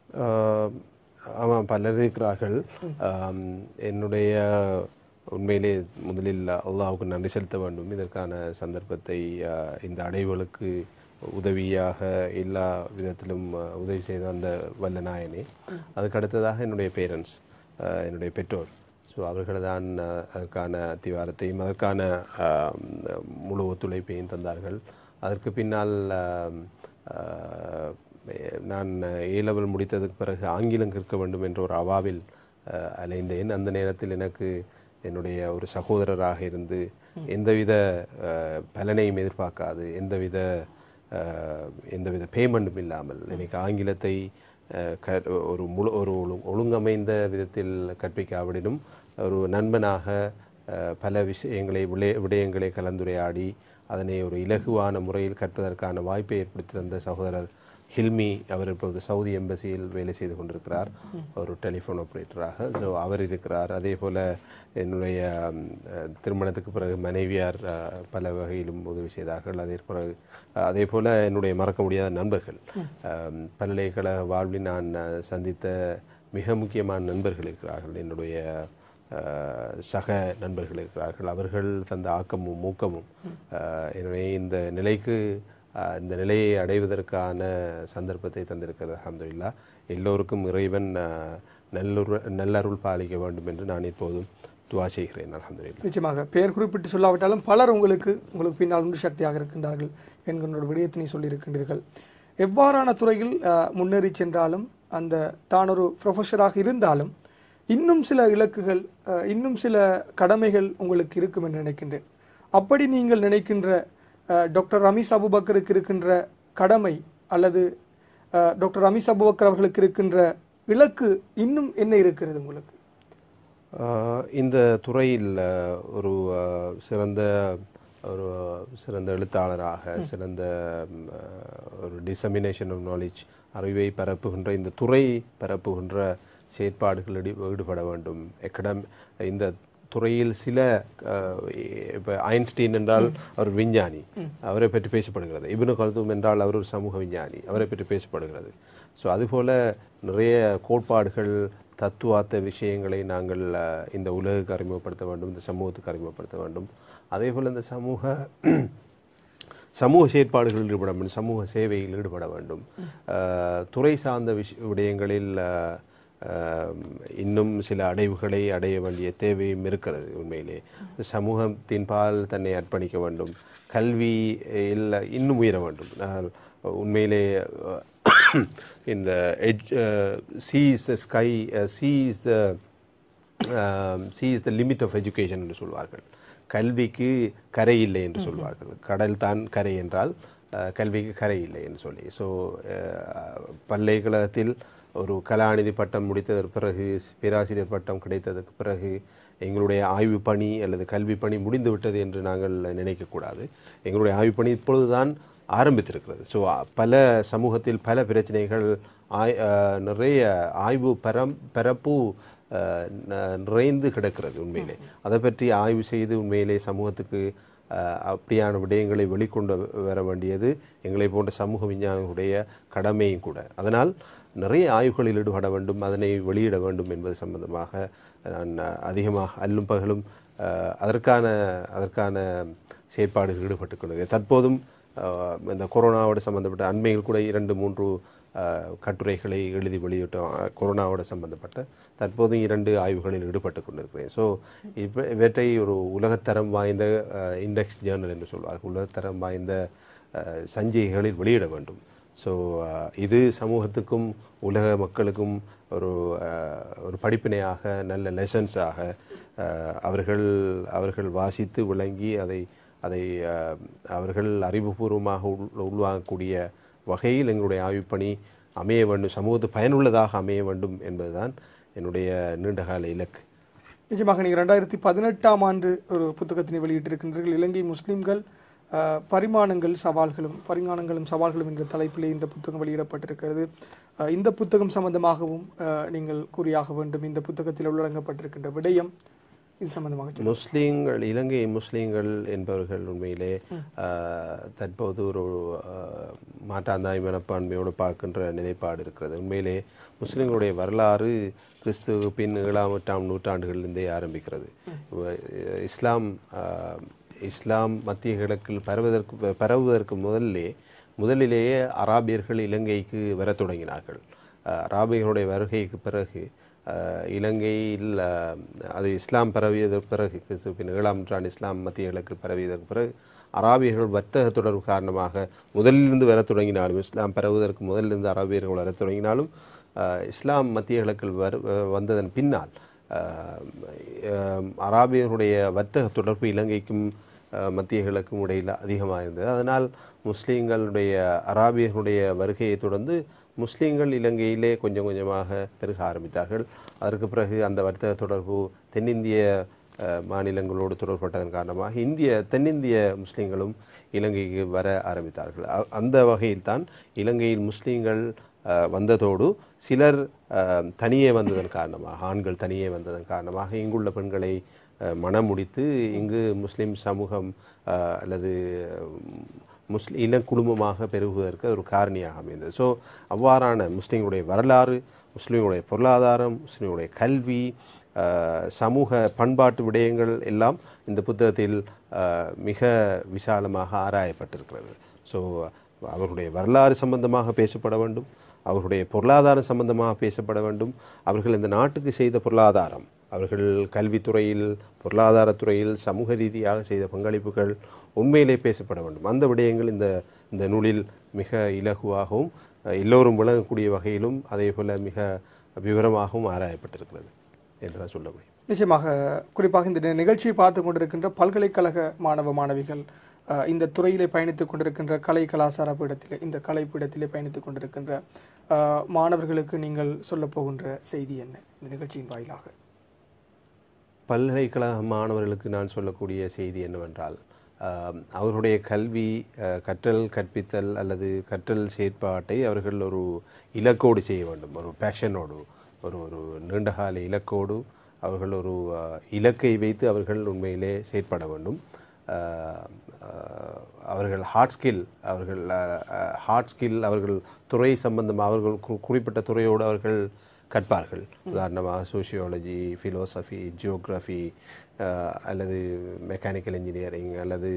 ஆஹ் ஆமாம் பலர் இருக்கிறார்கள் ஆம், என்னுடைய உண்மையிலே முதலில் அல்லாஹ்வுக்கு நன்றி செலுத்த வேண்டும் இதற்கான சந்தர்ப்பத்தை ஆஹ், இந்த அடைவுகளுக்கு உதவியாக எல்லா விதத்திலும் ஆஹ், உதவி செய்த அந்த வல்ல நாயனே அதுக்கு அடுத்ததாக என்னுடைய பேரண்ட்ஸ் என்னுடைய பெற்றோர் ஸோ அவர்கள் தான் ஆஹ், அதற்கான அத்திவாரத்தையும் அதற்கான ஆஹ், முழு ஒத்துழைப்பையும் தந்தார்கள் அதற்கு பின்னால் ஆஹ், ஆஹ், நான் ஏ லெவல் முடித்ததுக்கு பிறகு ஆங்கிலம் கற்க வேண்டும் என்ற ஒரு அவாவில் அஹ், அலைந்தேன் அந்த நேரத்தில் எனக்கு என்னுடைய ஒரு சகோதரராக இருந்து எந்தவித அஹ், பலனையும் எதிர்பார்க்காது எந்தவித அஹ், எந்தவித பேமெண்ட்டும் இல்லாமல் இன்னைக்கு ஆங்கிலத்தை அஹ், க ஒரு முழு ஒரு ஒழு- ஒழுங்கமைந்த விதத்தில் கற்பிக்காவிடனும் ஒரு நண்பனாக அஹ், பல விஷயங்களை விடய விடயங்களை கலந்துரையாடி அதனை ஒரு இலகுவான முறையில் கற்பதற்கான வாய்ப்பை ஏற்படுத்தி தந்த சகோதரர் ஹில்மி அவர் இப்போது சவுதி எம்பசியில் வேலை செய்து கொண்டிருக்கிறார் ஒரு டெலிஃபோன் ஆப்ரேட்டராக ஸோ அவர் இருக்கிறார் அதே போல் என்னுடைய ம், அஹ், திருமணத்துக்கு பிறகு மனைவியார் அஹ், பல வகையிலும் உதவி செய்தார்கள் அதே பிறகு அஹ், அதே போல் என்னுடைய மறக்க முடியாத நண்பர்கள் அஹ், பல்கலைக்கழக வாழ்வில் நான் அஹ், சந்தித்த மிக முக்கியமான நண்பர்கள் இருக்கிறார்கள் என்னுடைய அஹ், சக நண்பர்கள் இருக்கிறார்கள் அவர்கள் தந்த ஆக்கமும் ஊக்கமும் அஹ், எனவே இந்த நிலைக்கு அஹ், இந்த நிலையை அடைவதற்கான சந்தர்ப்பத்தை தந்திருக்கிறது அல்ஹம்துலில்லாஹ் எல்லோருக்கும் இறைவன் அஹ், நல்லுரு நல்லருள் பாலிக்க வேண்டும் என்று நான் இப்போதும் துவா செய்கிறேன் அல்ஹம்துலில்லாஹ் நிச்சயமாக பெயர் குறிப்பிட்டு சொல்லாவிட்டாலும் பலர் உங்களுக்கு உங்களுக்கு பின்னால் உண்டு சக்தியாக இருக்கின்றார்கள் என்கின்ற ஒரு விடயத்தினை சொல்லியிருக்கின்றீர்கள் எவ்வாறான துறையில் அஹ், முன்னேறி சென்றாலும் அந்த தான் ஒரு ப்ரொஃபஸராக இருந்தாலும் இன்னும் சில இலக்குகள் அஹ், இன்னும் சில கடமைகள் உங்களுக்கு இருக்கும் என்று நினைக்கின்றேன் அப்படி நீங்கள் நினைக்கின்ற அஹ், டாக்டர் ரமீஸ் அபுபக்கருக்கு இருக்கின்ற கடமை அல்லது அஹ், டாக்டர் ரமீஸ் அபுபக்கர் அவர்களுக்கு இருக்கின்ற இலக்கு இன்னும் என்ன இருக்கிறது உங்களுக்கு ஆஹ் இந்த துறையில் ஆஹ், ஒரு ஆஹ், சிறந்த ஒரு சிறந்த எழுத்தாளராக சிறந்த ம், ஆஹ், ஒரு டிசமினேஷன் ஆஃப் நாலேஜ் அறிவை பரப்புகின்ற இந்த துறை பரப்புகின்ற செயற்பாடுகளில் ஈடுபட வேண்டும் எக்கடம் இந்த துறையில் சில இப்போ ஐன்ஸ்டீன் என்றால் அவர் விஞ்ஞானி அவரை பற்றி பேசப்படுகிறது இப்னு கல்தூம் என்றால் அவர் ஒரு சமூக விஞ்ஞானி அவரை பற்றி பேசப்படுகிறது ஸோ அதுபோல நிறைய கோட்பாடுகள் தத்துவார்த்த விஷயங்களை நாங்கள் அஹ், இந்த உலகுக்கு அறிமுகப்படுத்த வேண்டும் இந்த சமூகத்துக்கு அறிமுகப்படுத்த வேண்டும் அதே போல் இந்த சமூக சமூக செயற்பாடுகளில் ஈடுபட வேண்டும் சமூக சேவையில் ஈடுபட வேண்டும் அஹ், துறை சார்ந்த விஷ விடயங்களில் அஹ், அஹ், இன்னும் சில அடைவுகளை அடைய வேண்டிய தேவையும் இருக்கிறது உண்மையிலே சமூகத்தின் பால் தன்னை அர்ப்பணிக்க வேண்டும் கல்வியில் இன்னும் உயர வேண்டும் நான் உண்மையிலே அஹ், இந்த edge sea is the sky sea is the sea is the limit of education என்று சொல்வார்கள் கல்விக்கு கரை இல்லை என்று சொல்வார்கள் கடல் தான் கரை என்றால் அஹ், கல்விக்கு கரை இல்லை என்று சொல்லி ஸோ பல்கலைக்கழகத்தில் ஒரு கலாநிதி பட்டம் முடித்ததற்கு பிறகு பேராசிரியர் பட்டம் கிடைத்ததற்கு பிறகு எங்களுடைய ஆய்வு பணி அல்லது கல்வி பணி முடிந்து விட்டது என்று நாங்கள் நினைக்கக்கூடாது எங்களுடைய ஆய்வு பணி இப்பொழுதுதான் ஆரம்பித்திருக்கிறது ஸோ பல சமூகத்தில் பல பிரச்சனைகள் ஆய் அஹ், நிறைய ஆய்வு பரம் பரப்பு அஹ், ந- நிறைந்து கிடக்கிறது உண்மையிலே அதை பற்றி ஆய்வு செய்து உண்மையிலே சமூகத்துக்கு அஹ், அப்படியான விடயங்களை வெளிக்கொண்டு வர வேண்டியது எங்களை போன்ற சமூக விஞ்ஞானிகளுடைய கடமையும் கூட அதனால் நிறைய ஆய்வுகளில் ஈடுபட வேண்டும் அதனை வெளியிட வேண்டும் என்பது சம்பந்தமாக நான் அதிகமாக அல்லும் பகலும் அஹ், அதற்கான அதற்கான செயற்பாடுகள் ஈடுபட்டுக் கொண்டிருக்கிறேன் தற்போதும் அஹ், இந்த கொரோனாவோடு சம்பந்தப்பட்ட அண்மையில் கூட இரண்டு மூன்று அஹ், கட்டுரைகளை எழுதி வெளியிட்டோம் அஹ், கொரோனாவோடு சம்பந்தப்பட்ட தற்போதும் இரண்டு ஆய்வுகளில் ஈடுபட்டு கொண்டிருக்கிறேன் ஸோ இப்போ இவற்றை ஒரு உலகத்தரம் வாய்ந்த இண்டெக்ஸ் ஜேர்னல் என்று சொல்வார்கள் உலகத்தரம் வாய்ந்த அஹ், சஞ்சிகைகளில் வெளியிட வேண்டும் ஸோ இது சமூகத்துக்கும் உலக மக்களுக்கும் ஒரு அஹ், ஒரு படிப்பினையாக நல்ல லெசன்ஸாக அவர்கள் அவர்கள் வாசித்து விளங்கி அதை அதை அஹ், அவர்கள் அறிவுபூர்வமாக உள் உள்வாங்கக்கூடிய வகையில் எங்களுடைய ஆய்வுப்பணி அமைய வேண்டும் சமூகத்து பயனுள்ளதாக அமைய வேண்டும் என்பதுதான் என்னுடைய நீண்டகால இலக்கு நிச்சயமாக நீங்கள் ரெண்டாயிரத்தி பதினெட்டாம் ஆண்டு ஒரு புத்தகத்தினை வெளியிட்டிருக்கின்றீர்கள் இலங்கை முஸ்லிம்கள் அஹ், பரிமாணங்கள் சவால்களும் பரிமாணங்களும் சவால்களும் என்ற தலைப்பிலே இந்த புத்தகம் வெளியிடப்பட்டிருக்கிறது அஹ், இந்த புத்தகம் சம்பந்தமாகவும் அஹ், நீங்கள் கூறியாக வேண்டும் இந்த புத்தகத்தில் உள்ளடங்கப்பட்டிருக்கின்ற விடயம் இது சம்பந்தமாக சொல்லுங்கள். முஸ்லீம்கள் இலங்கை முஸ்லீம்கள் என்பவர்கள் உண்மையிலே ஆஹ், தற்போது ஒரு ஆஹ், மாட்டாந்தாய் மனப்பான்மையோடு பார்க்கின்ற நிலைப்பாடு இருக்கிறது உண்மையிலே முஸ்லீம்களுடைய வரலாறு கிறிஸ்துவ பின் ஏழாம் எட்டாம் நூற்றாண்டுகளிலிருந்தே ஆரம்பிக்கிறது இவ- இஸ்லாம் ஆஹ், இஸ்லாம் மத்திய கிழக்கில் பரவுவதற்கு பரவுவதற்கு முதல்லே முதலிலேயே அராபியர்கள் இலங்கைக்கு வரத் தொடங்கினார்கள் ஆஹ், அராபியர்களுடைய வருகைக்கு பிறகு ஆஹ், இலங்கையில் ஆஹ், அது இஸ்லாம் பரவியதற்கு பிறகு கிறிஸ்துவ பின் ஏழாம் நூற்றாண்டு இஸ்லாம் மத்திய கிழக்கில் பரவியதற்கு பிறகு அராபியர்கள் வர்த்தக தொடர்பு காரணமாக முதலிலிருந்து வரத் தொடங்கினாலும் இஸ்லாம் பரவுவதற்கு முதலிலிருந்து அராபியர்கள் வரத் தொடங்கினாலும் ஆஹ், இஸ்லாம் மத்திய கிழக்கில் வரு வந்ததன் பின்னால் ஆஹ், ஆஹ், அராபியர்களுடைய வர்த்தக தொடர்பு இலங்கைக்கும் அஹ், மத்திய கிழக்கும் இடையில் அதிகமாக இருந்தது அதனால் முஸ்லீம்களுடைய அராபியர்களுடைய வருகையை தொடர்ந்து முஸ்லீம்கள் இலங்கையிலே கொஞ்சம் கொஞ்சமாக பெருக ஆரம்பித்தார்கள் அதற்கு பிறகு அந்த வர்த்தக தொடர்பு தென்னிந்திய அஹ், மாநிலங்களோடு தொடர்பட்டதன் காரணமாக இந்திய தென்னிந்திய முஸ்லீம்களும் இலங்கைக்கு வர ஆரம்பித்தார்கள் அ- அந்த வகையில் தான் இலங்கையில் முஸ்லீம்கள் அஹ், வந்ததோடு சிலர் அஹ், தனியே வந்ததன் காரணமாக ஆண்கள் தனியே வந்ததன் காரணமாக இங்குள்ள பெண்களை அஹ், மணம் முடித்து இங்கு முஸ்லீம் சமூகம் அஹ், அல்லது முஸ்லி இன குடும்பமாக பெருகுவதற்கு அது ஒரு காரணியாக அமைந்தது ஸோ அவ்வாறான முஸ்லீம்களுடைய வரலாறு முஸ்லீம்களுடைய பொருளாதாரம் முஸ்லீம்களுடைய கல்வி அஹ், சமூக பண்பாட்டு விடயங்கள் எல்லாம் இந்த புத்தகத்தில் அஹ், மிக விசாலமாக ஆராயப்பட்டிருக்கிறது ஸோ அவர்களுடைய வரலாறு சம்பந்தமாக பேசப்பட வேண்டும் அவர்களுடைய பொருளாதாரம் சம்பந்தமாக பேசப்பட வேண்டும் அவர்கள் இந்த நாட்டுக்கு செய்த பொருளாதாரம் அவர்கள் கல்வித்துறையில் பொருளாதாரத்துறையில் சமூக ரீதியாக செய்த பங்களிப்புகள் உண்மையிலே பேசப்பட வேண்டும் அந்த விடயங்கள் இந்த இந்த நூலில் மிக இலகுவாகவும் அஹ், எல்லோரும் விளங்கக்கூடிய வகையிலும் அதே போல மிக விவரமாகவும் ஆராயப்பட்டிருக்கிறது என்று தான் சொல்ல முடியும் நிச்சயமாக குறிப்பாக இந்த நி- நிகழ்ச்சியை பார்த்து கொண்டிருக்கின்ற பல்கலைக்கழக மாணவ மாணவிகள் அஹ், இந்த துறையிலே பயணித்துக் கொண்டிருக்கின்ற கலை கலாச்சார பீடத்திலே இந்த கலை பீடத்திலே பயணித்துக் கொண்டிருக்கின்ற அஹ், மாணவர்களுக்கு நீங்கள் சொல்லப் போகின்ற செய்தி என்ன இந்த நிகழ்ச்சியின் வாயிலாக பல்கலைக்கழக மாணவர்களுக்கு நான் சொல்லக்கூடிய செய்தி என்னவென்றால் ஆம், அவர்களுடைய கல்வி அஹ், கற்றல் கற்பித்தல் அல்லது கற்றல் செயற்பாட்டை அவர்கள் ஒரு இலக்கோடு செய்ய வேண்டும் ஒரு பேஷனோடு ஒரு ஒரு நீண்டகால இலக்கோடு அவர்கள் ஒரு அஹ், இலக்கை வைத்து அவர்கள் உண்மையிலே செயற்பட வேண்டும் அஹ், அஹ், அவர்கள் ஹார்ட் ஸ்கில் அவர்கள் ஹார்ட் ஸ்கில் அவர்கள் துறை சம்பந்தமாக அவர்கள் கு- குறிப்பிட்ட துறையோடு அவர்கள் கற்பார்கள் உதாரணமாக சோஷியாலஜி ஃபிலோசஃபி ஜியோகிராஃபி அல்லது மெக்கானிக்கல் இன்ஜினியரிங் அல்லது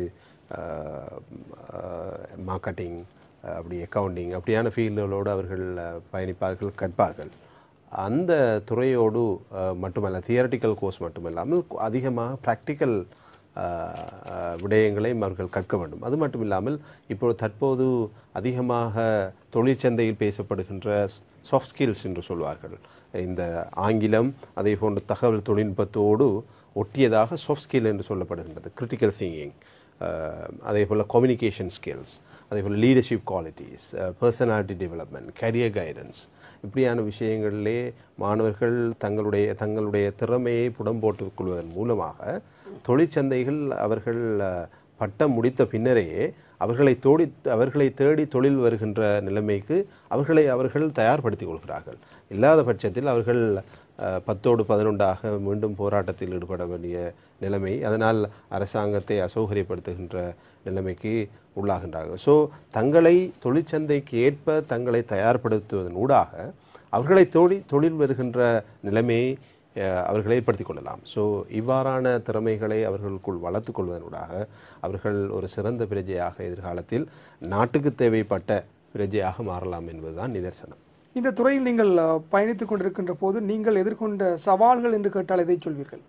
மார்க்கெட்டிங் அப்படி அக்கவுண்டிங் அப்படியான ஃபீல்டுகளோடு அவர்கள் அஹ், பயணிப்பார்கள் கற்பார்கள் அந்த துறையோடு அஹ், மட்டுமல்ல தியரட்டிக்கல் கோர்ஸ் மட்டுமல்லாமல் கு- அதிகமாக ப்ராக்டிக்கல் விடயங்களையும் அவர்கள் கற்க வேண்டும் அது மட்டும் இல்லாமல் இப்பொழுது தற்போது அதிகமாக தொழிற்சந்தையில் பேசப்படுகின்ற சாஃப்ட் ஸ்கில்ஸ் என்று சொல்வார்கள் இந்த ஆங்கிலம் அதே போன்ற தகவல் தொழில்நுட்பத்தோடு ஒட்டியதாக சாஃப்ட் ஸ்கில் என்று சொல்லப்படுகின்றது கிரிட்டிக்கல் திங்கிங் அதே போல் கம்யூனிகேஷன் ஸ்கில்ஸ் அதே போல் leadership qualities personality development career guidance இப்படியான விஷயங்களிலே மாணவர்கள் தங்களுடைய தங்களுடைய திறமையை புடம் போட்டுக் கொள்வதன் மூலமாக தொழிற்சந்தைகள் அவர்கள் அஹ், பட்டம் முடித்த பின்னரேயே அவர்களை தோடி அவர்களை தேடி தொழில் வருகின்ற நிலைமைக்கு அவர்களை அவர்கள் தயார்படுத்திக் கொள்கிறார்கள் இல்லாத பட்சத்தில் அவர்கள் அஹ், பத்தோடு பதினொன்றாக மீண்டும் போராட்டத்தில் ஈடுபட வேண்டிய நிலைமை அதனால் அரசாங்கத்தை அசௌகரியப்படுத்துகின்ற நிலைமைக்கு உள்ளாகின்றார்கள் ஸோ தங்களை தொழிற்சந்தைக்கு ஏற்ப தங்களை தயார்படுத்துவதன் ஊடாக அவர்களை தோடி தொழில் வருகின்ற நிலைமையை அஹ், அவர்கள் ஏற்படுத்திக் கொள்ளலாம் ஸோ இவ்வாறான திறமைகளை அவர்களுக்குள் வளர்த்துக் கொள்வதனூடாக அவர்கள் ஒரு சிறந்த பிரஜையாக எதிர்காலத்தில் நாட்டுக்கு தேவைப்பட்ட பிரஜையாக மாறலாம் என்பதுதான் நிதர்சனம் இந்த துறையில் நீங்கள் அஹ், பயணித்துக் கொண்டிருக்கின்ற போது நீங்கள் எதிர்கொண்ட சவால்கள் என்று கேட்டால் எதை சொல்வீர்கள்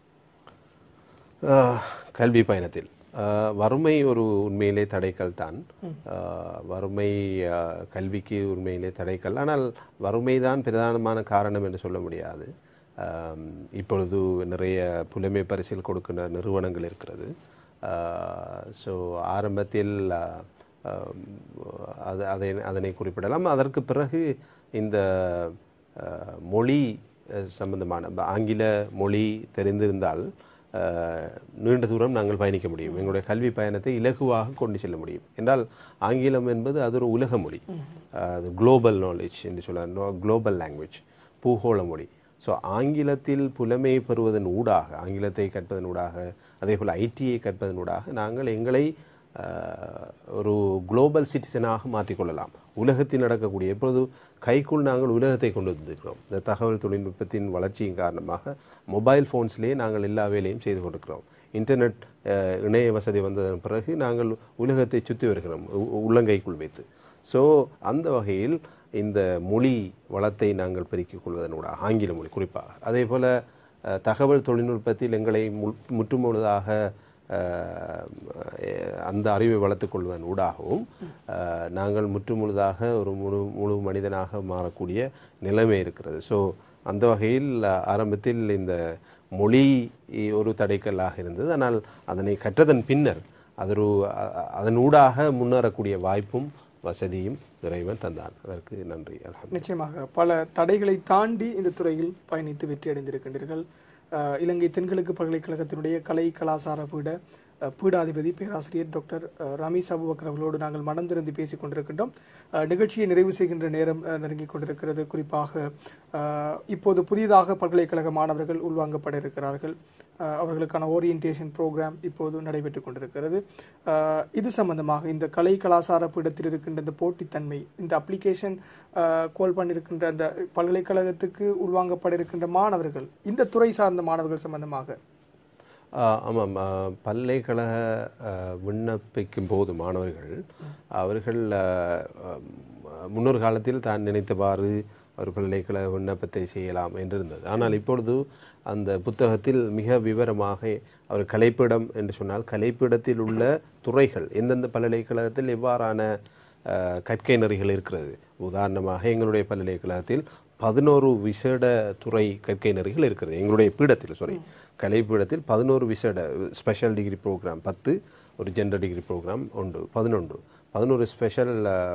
ஆஹ், கல்வி பயணத்தில் ஆஹ், வறுமை ஒரு உண்மையிலே தடைக்கல் தான் ஆஹ், வறுமை ஆஹ், கல்விக்கு உண்மையிலே தடைக்கல் ஆனால் வறுமை தான் பிரதானமான காரணம் என்று சொல்ல முடியாது ஆம், இப்பொழுது நிறைய புலமை பரிசில் கொடுக்கின்ற நிறுவனங்கள் இருக்கிறது ஸோ ஆரம்பத்தில் ஆஹ், ஆம், அது அதை அதனை குறிப்பிடலாம் அதற்கு பிறகு இந்த ஆஹ், மொழி அஹ், சம்பந்தமான ப- ஆங்கில மொழி தெரிந்திருந்தால் ஆஹ், நீண்ட தூரம் நாங்கள் பயணிக்க முடியும் எங்களுடைய கல்வி பயணத்தை இலகுவாக கொண்டு செல்ல முடியும் என்றால் ஆங்கிலம் என்பது அது ஒரு உலக மொழி ஆஹ், அது குளோபல் நாலேஜ் என்று சொல்ல குளோபல் லாங்குவேஜ் பூகோள மொழி ஸோ ஆங்கிலத்தில் புலமை பெறுவதன் ஊடாக ஆங்கிலத்தை கற்பதன் ஊடாக அதே போல் ஐடியை கற்பதன் ஊடாக நாங்கள் எங்களை ஆஹ், ஒரு குளோபல் சிட்டிசனாக மாற்றிக்கொள்ளலாம் உலகத்தில் நடக்கக்கூடிய எப்பொழுது கைக்குள் நாங்கள் உலகத்தை கொண்டு வந்திருக்கிறோம் இந்த தகவல் தொழில்நுட்பத்தின் வளர்ச்சியின் காரணமாக மொபைல் ஃபோன்ஸ்லேயே நாங்கள் எல்லா வேலையும் செய்து கொண்டிருக்கிறோம் இன்டர்நெட் ஆஹ், இணைய வசதி வந்ததன் பிறகு நாங்கள் உலகத்தை சுற்றி வருகிறோம் உ- உள்ளங்கைக்குள் வைத்து ஸோ அந்த வகையில் இந்த மொழி வளத்தை நாங்கள் பெருக்கிக் கொள்வதனூடாக ஆங்கில மொழி குறிப்பாக அதே போல் அஹ், தகவல் தொழில்நுட்பத்தில் எங்களை மு- முற்றுமுழுதாக அஹ், அந்த அறிவை வளர்த்துக் கொள்வதன் ஊடாகவும் அஹ், நாங்கள் முற்றுமுழுதாக ஒரு முழு முழு மனிதனாக மாறக்கூடிய நிலைமை இருக்கிறது ஸோ அந்த வகையில் அஹ், ஆரம்பத்தில் இந்த மொழி ஒரு தடைக்கல்லாக இருந்தது ஆனால் அதனை கற்றதன் பின்னர் அதொரு அ- அ- அதனூடாக முன்னேறக்கூடிய வாய்ப்பும் வசதியும் இறைவன் தந்தான் அதற்கு நன்றி அல்ஹம்துலில்லாஹ் நிச்சயமாக பல தடைகளை தாண்டி இந்த துறையில் பயணித்து வெற்றி அடைந்திருக்கின்றீர்கள் அஹ், இலங்கை தென்கிழக்கு பல்கலைக்கழகத்தினுடைய கலை கலாசார பீட அஹ், பீடாதிபதி பேராசிரியர் டாக்டர் அஹ், ரமீஸ் அபுபக்கர் அவர்களோடு நாங்கள் மனந்திருந்து பேசிக் கொண்டிருக்கின்றோம் அஹ், நிகழ்ச்சியை நிறைவு செய்கின்ற நேரம் அஹ், நெருங்கிக் கொண்டிருக்கிறது குறிப்பாக அஹ், இப்போது புதிதாக பல்கலைக்கழக மாணவர்கள் உள்வாங்கப்பட இருக்கிறார்கள் அஹ், அவர்களுக்கான ஓரியன்டேஷன் ப்ரோக்ராம் இப்போது நடைபெற்றுக் கொண்டிருக்கிறது அஹ், இது சம்பந்தமாக இந்த கலை கலாசார பீடத்தில் இருக்கின்ற இந்த போட்டித்தன்மை இந்த அப்ளிகேஷன் கோல் பண்ணியிருக்கின்ற அந்த பல்கலைக்கழகத்துக்கு உள்வாங்கப்பட இருக்கின்ற மாணவர்கள் இந்த துறை சார்ந்த மாணவர்கள் சம்பந்தமாக ஆஹ் ஆமாம் ஆஹ் பல்கலைக்கழக ஆஹ் விண்ணப்பிக்கும் போது மாணவர்கள் அவர்கள் ஆஹ் ஆம், முன்னொரு காலத்தில் தான் நினைத்தவாறு ஒரு பல்கலைக்கழக விண்ணப்பத்தை செய்யலாம் என்று இருந்தது ஆனால் இப்பொழுது அந்த புத்தகத்தில் மிக விவரமாக அவர் கலைப்பிடம் என்று சொன்னால் கலைப்பிடத்தில் உள்ள துறைகள் எந்தெந்த பல்கலைக்கழகத்தில் எவ்வாறான ஆஹ் கற்கை நெறிகள் இருக்கிறது உதாரணமாக எங்களுடைய பல்கலைக்கழகத்தில் பதினோரு விசேட துறை கற்கை நெறிகள் இருக்கிறது எங்களுடைய பீடத்தில் சாரி கலைப்பீடத்தில் பதினோரு விசேட ஸ்பெஷல் டிகிரி ப்ரோக்ராம் பத்து ஒரு ஜெண்டர் டிகிரி ப்ரோக்ராம் உண்டு பதினொன்று பதினோரு ஸ்பெஷல்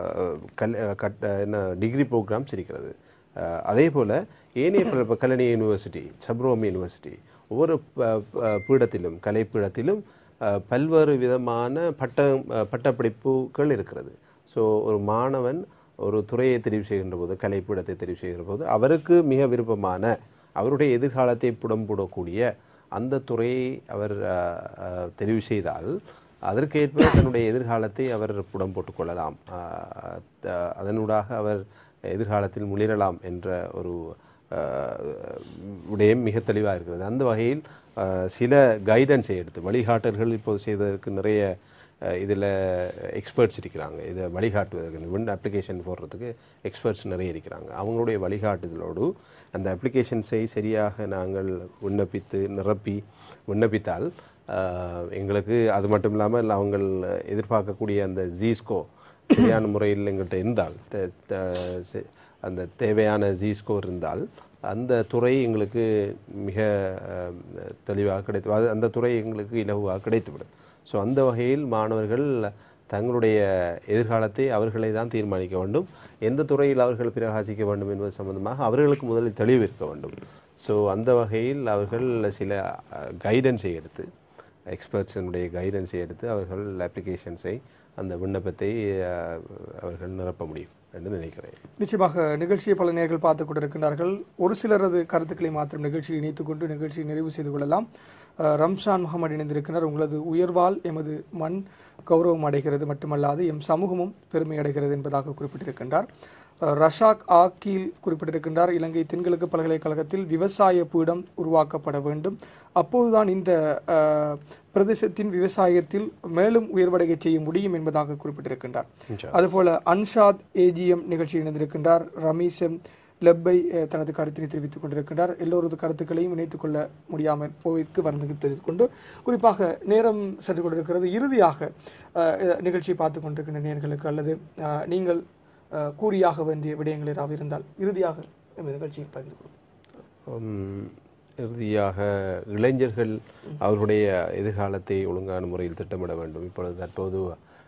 கல் அஹ், கட் அஹ், என்ன டிகிரி ப்ரோக்ராம்ஸ் இருக்கிறது அஹ், அதே போல் ஏனைய பல- இப்ப கல்லணை யூனிவர்சிட்டி சப்ரோம் யூனிவர்சிட்டி ஒவ்வொரு ப- ப- பீடத்திலும் கலைப்பீடத்திலும் அஹ், பல்வேறு விதமான பட்ட அஹ், பட்டப்படிப்புகள் இருக்கிறது ஸோ ஒரு மாணவன் ஒரு துறையை தெரிவு செய்கின்ற போது கலைப்பீடத்தை தெரிவு செய்கின்ற போது அவருக்கு மிக விருப்பமான அவருடைய எதிர்காலத்தை புடம்புடக்கூடிய அந்த துறையை அவர் அஹ், அஹ், தெரிவு செய்தால் அதற்கேற்ப தன்னுடைய எதிர்காலத்தை அவர் புடம் போட்டுக் கொள்ளலாம் அஹ், த- அதனூடாக அவர் எதிர்காலத்தில் முளிரலாம் என்ற ஒரு அஹ், விடயம் மிக தெளிவாக இருக்கிறது அந்த வகையில் அஹ், சில கைடன்ஸை எடுத்து வழிகாட்டல்கள் இப்போது செய்வதற்கு நிறைய இதில் எக்ஸ்பர்ட்ஸ் இருக்கிறாங்க இதை வழிகாட்டுவதற்கு இந்த வின் அப்ளிகேஷன் போடுறதுக்கு எக்ஸ்பர்ட்ஸ் நிறைய இருக்கிறாங்க அவங்களுடைய வழிகாட்டுதலோடு அந்த அப்ளிகேஷன்ஸை சரியாக நாங்கள் விண்ணப்பித்து நிரப்பி விண்ணப்பித்தால் அஹ், எங்களுக்கு அது மட்டும் இல்லாமல் அவங்க எதிர்பார்க்கக்கூடிய அந்த ஜீஸ்கோ சரியான முறையில் எங்கள்கிட்ட இருந்தால் த- த- செ- அந்த தேவையான ஜி ஸ்கோர் இருந்தால் அந்த துறை எங்களுக்கு மிக அஹ், தெளிவாக கிடைத்து அது அந்த துறை எங்களுக்கு இலகுவாக கிடைத்துவிடும் ஸோ அந்த வகையில் மாணவர்கள் தங்களுடைய எதிர்காலத்தை அவர்களே தான் தீர்மானிக்க வேண்டும் எந்த துறையில் அவர்கள் பிரகாசிக்க வேண்டும் என்பது சம்பந்தமாக அவர்களுக்கு முதலில் தெளிவு இருக்க வேண்டும் ஸோ அந்த வகையில் அவர்கள் சில கைடன்ஸை எடுத்து எக்ஸ்பர்ட்ஸினுடைய கைடன்ஸை எடுத்து அவர்கள் அப்ளிகேஷன்ஸை அந்த விண்ணப்பத்தை அஹ், அவர்கள் நிரப்ப முடியும் என்று நினைக்கிறேன் நிச்சயமாக நிகழ்ச்சியை பல நேர்கள் பார்த்து கொண்டிருக்கின்றார்கள் ஒரு சிலரது கருத்துக்களை மாத்திரம் நிகழ்ச்சியில் இணைத்துக் கொண்டு நிகழ்ச்சியை நிறைவு செய்து கொள்ளலாம் அஹ், ரம்ஷான் முகமது இணைந்திருக்கிறார் உங்களது உயர்வால் எமது மண் கௌரவம் அடைகிறது மட்டுமல்லாது எம் சமூகமும் பெருமை அடைகிறது என்பதாக குறிப்பிட்டிருக்கின்றார் அஹ், ரஷாக் ஆக்கீல் குறிப்பிட்டிருக்கின்றார் இலங்கை தென்கிழக்கு பல்கலைக்கழகத்தில் விவசாய பீடம் உருவாக்கப்பட வேண்டும் அப்போதுதான் இந்த அஹ், பிரதேசத்தின் விவசாயத்தில் மேலும் உயர்வடைய செய்ய முடியும் என்பதாக குறிப்பிட்டிருக்கின்றார் இன்ஷா அதுபோல அன்ஷாத் ஏஜிஎம் நிகழ்ச்சியில் இணைந்திருக்கின்றார் ரமீசம் லெப்பை அஹ், தனது கருத்தினை தெரிவித்துக் கொண்டிருக்கின்றார் எல்லோரது கருத்துக்களையும் இணைத்துக் கொள்ள முடியாமல் போவதற்கு வருந்து தெரிவித்துக் கொண்டு குறிப்பாக நேரம் சென்று கொண்டிருக்கிறது இறுதியாக அஹ், அஹ், நிகழ்ச்சியை பார்த்து கொண்டிருக்கின்ற நேர்களுக்கு அல்லது அஹ், நீங்கள் அஹ், கூறியாக வேண்டிய விடயங்கள் ஏதாவது இருந்தால் இறுதியாக இந்த நிகழ்ச்சியில் பகிர்ந்து கொள்ளுங்கள் உம், இறுதியாக இளைஞர்கள் அவர்களுடைய எதிர்காலத்தை ஒழுங்கான முறையில் திட்டமிட வேண்டும் இப்பொழுது தற்போது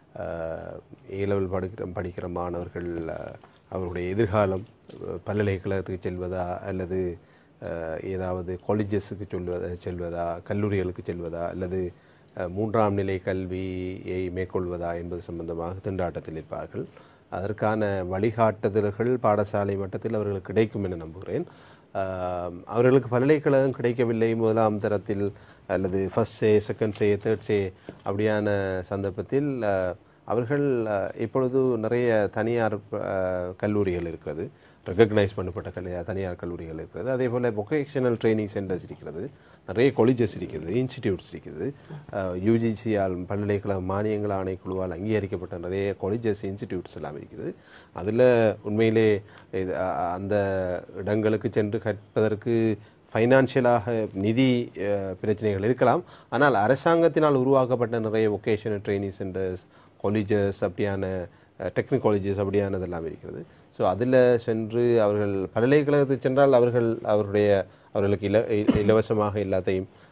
ஏ லெவல் படிக்கிற படிக்கிற மாணவர்கள் அஹ், அவர்களுடைய எதிர்காலம் அஹ், பல்கலைக்கழகத்துக்கு செல்வதா அல்லது அஹ், ஏதாவது காலேஜஸுக்கு சொல்வதா செல்வதா கல்லூரிகளுக்கு செல்வதா அல்லது அஹ், மூன்றாம் நிலை கல்வியை மேற்கொள்வதா என்பது சம்பந்தமாக திண்டாட்டத்தில் இருப்பார்கள் அதற்கான வழிகாட்டுதல்கள் பாடசாலை மட்டத்தில் அவர்களுக்கு கிடைக்கும் என நம்புகிறேன் ஆம், அவர்களுக்கு பல்கலைக்கழகம் கிடைக்கவில்லை முதலாம் தரத்தில் அல்லது first say second say third say அப்படியான சந்தர்ப்பத்தில் அஹ், அவர்கள் அஹ், இப்பொழுது நிறைய தனியார் அஹ், கல்லூரிகள் இருக்கிறது ரெக்கக்னைஸ் பண்ணப்பட்ட கல்வி தனியார் கல்லூரிகள் இருக்கிறது அதே போல் வொகேஷனல் ட்ரைனிங் சென்டர்ஸ் இருக்கிறது நிறைய காலேஜஸ் இருக்கிறது இன்ஸ்டிடியூட்ஸ் இருக்குது யூஜிசியால் பல்கலைக்கழக மானியங்கள் ஆணைக்குழுவால் அங்கீகரிக்கப்பட்ட நிறைய காலேஜஸ் இன்ஸ்டிடியூட்ஸ் எல்லாம் இருக்குது அதில் உண்மையிலே இது அ- அந்த இடங்களுக்கு சென்று கற்பதற்கு ஃபைனான்ஷியலாக நிதி அஹ், பிரச்சனைகள் இருக்கலாம் ஆனால் அரசாங்கத்தினால் உருவாக்கப்பட்ட நிறைய வொகேஷனல் ட்ரைனிங் சென்டர்ஸ் காலேஜஸ் அப்படியான டெக்னிக் காலேஜஸ் அப்படியானதெல்லாம் இருக்கிறது ஸோ அதில் சென்று அவர்கள் பல்கலைக்கழகத்துக்கு சென்றால் அவர்கள் அவருடைய அவர்களுக்கு இல இ- இலவசமாக எல்லாத்தையும்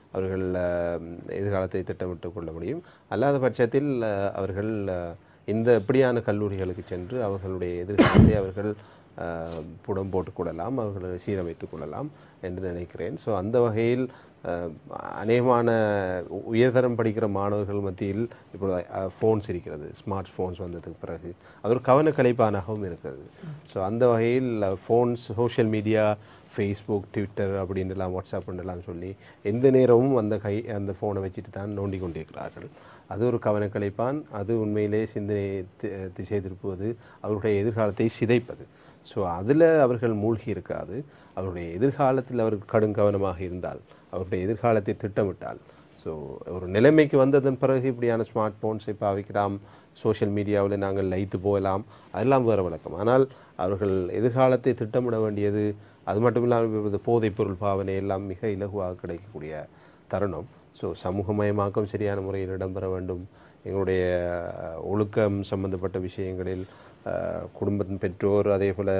அவர்கள் அஹ், எதிர்காலத்தை திட்டமிட்டு கொள்ள முடியும் அல்லாத பட்சத்தில் அஹ், அவர்கள் அஹ், இந்த இப்படியான கல்லூரிகளுக்கு சென்று அவர்களுடைய எதிர்காலத்தை அவர்கள் அஹ், புடம் போட்டுக் கொள்ளலாம் அவர்களை சீரமைத்துக் கொள்ளலாம் என்று நினைக்கிறேன் ஸோ அந்த வகையில் அஹ், அநேகமான உ- உயர்தரம் படிக்கிற மாணவர்கள் மத்தியில் இப்போ ஃபோன்ஸ் இருக்கிறது ஸ்மார்ட் ஃபோன்ஸ் வந்ததுக்கு பிறகு அது ஒரு கவன கலைப்பானாகவும் இருக்கிறது ஸோ அந்த வகையில் phones social media Facebook Twitter அப்படின்னுலாம் வாட்ஸ்அப்லாம் சொல்லி எந்த நேரமும் அந்த கை அந்த ஃபோனை வச்சுட்டு தான் நோண்டி கொண்டிருக்கிறார்கள் அது ஒரு கவனக்கலைப்பான் அது உண்மையிலே சிந்தனையை தி- திசை திருப்புவது அவருடைய எதிர்காலத்தை சிதைப்பது ஸோ அதில் அவர்கள் மூழ்கி இருக்காது அவருடைய எதிர்காலத்தில் அவர்கள் கடும் கவனமாக இருந்தால் அவருடைய எதிர்காலத்தை திட்டமிட்டால் ஸோ ஒரு நிலைமைக்கு வந்ததன் பிறகு இப்படியான ஸ்மார்ட் ஃபோன்ஸை பாவிக்கலாம் சோஷியல் மீடியாவில் நாங்கள் லைத்து போகலாம் அதெல்லாம் வேறு வழக்கம் ஆனால் அவர்கள் எதிர்காலத்தை திட்டமிட வேண்டியது அது மட்டும் இல்லாமல் இப்பொழுது போதைப் பொருள் பாவனை எல்லாம் மிக இலகுவாக கிடைக்கக்கூடிய தருணம் ஸோ சமூகமயமாக்கம் சரியான முறையில் இடம்பெற வேண்டும் எங்களுடைய அஹ், ஒழுக்கம் சம்பந்தப்பட்ட விஷயங்களில் அஹ், குடும்பத்தின் பெற்றோர் அதே போல்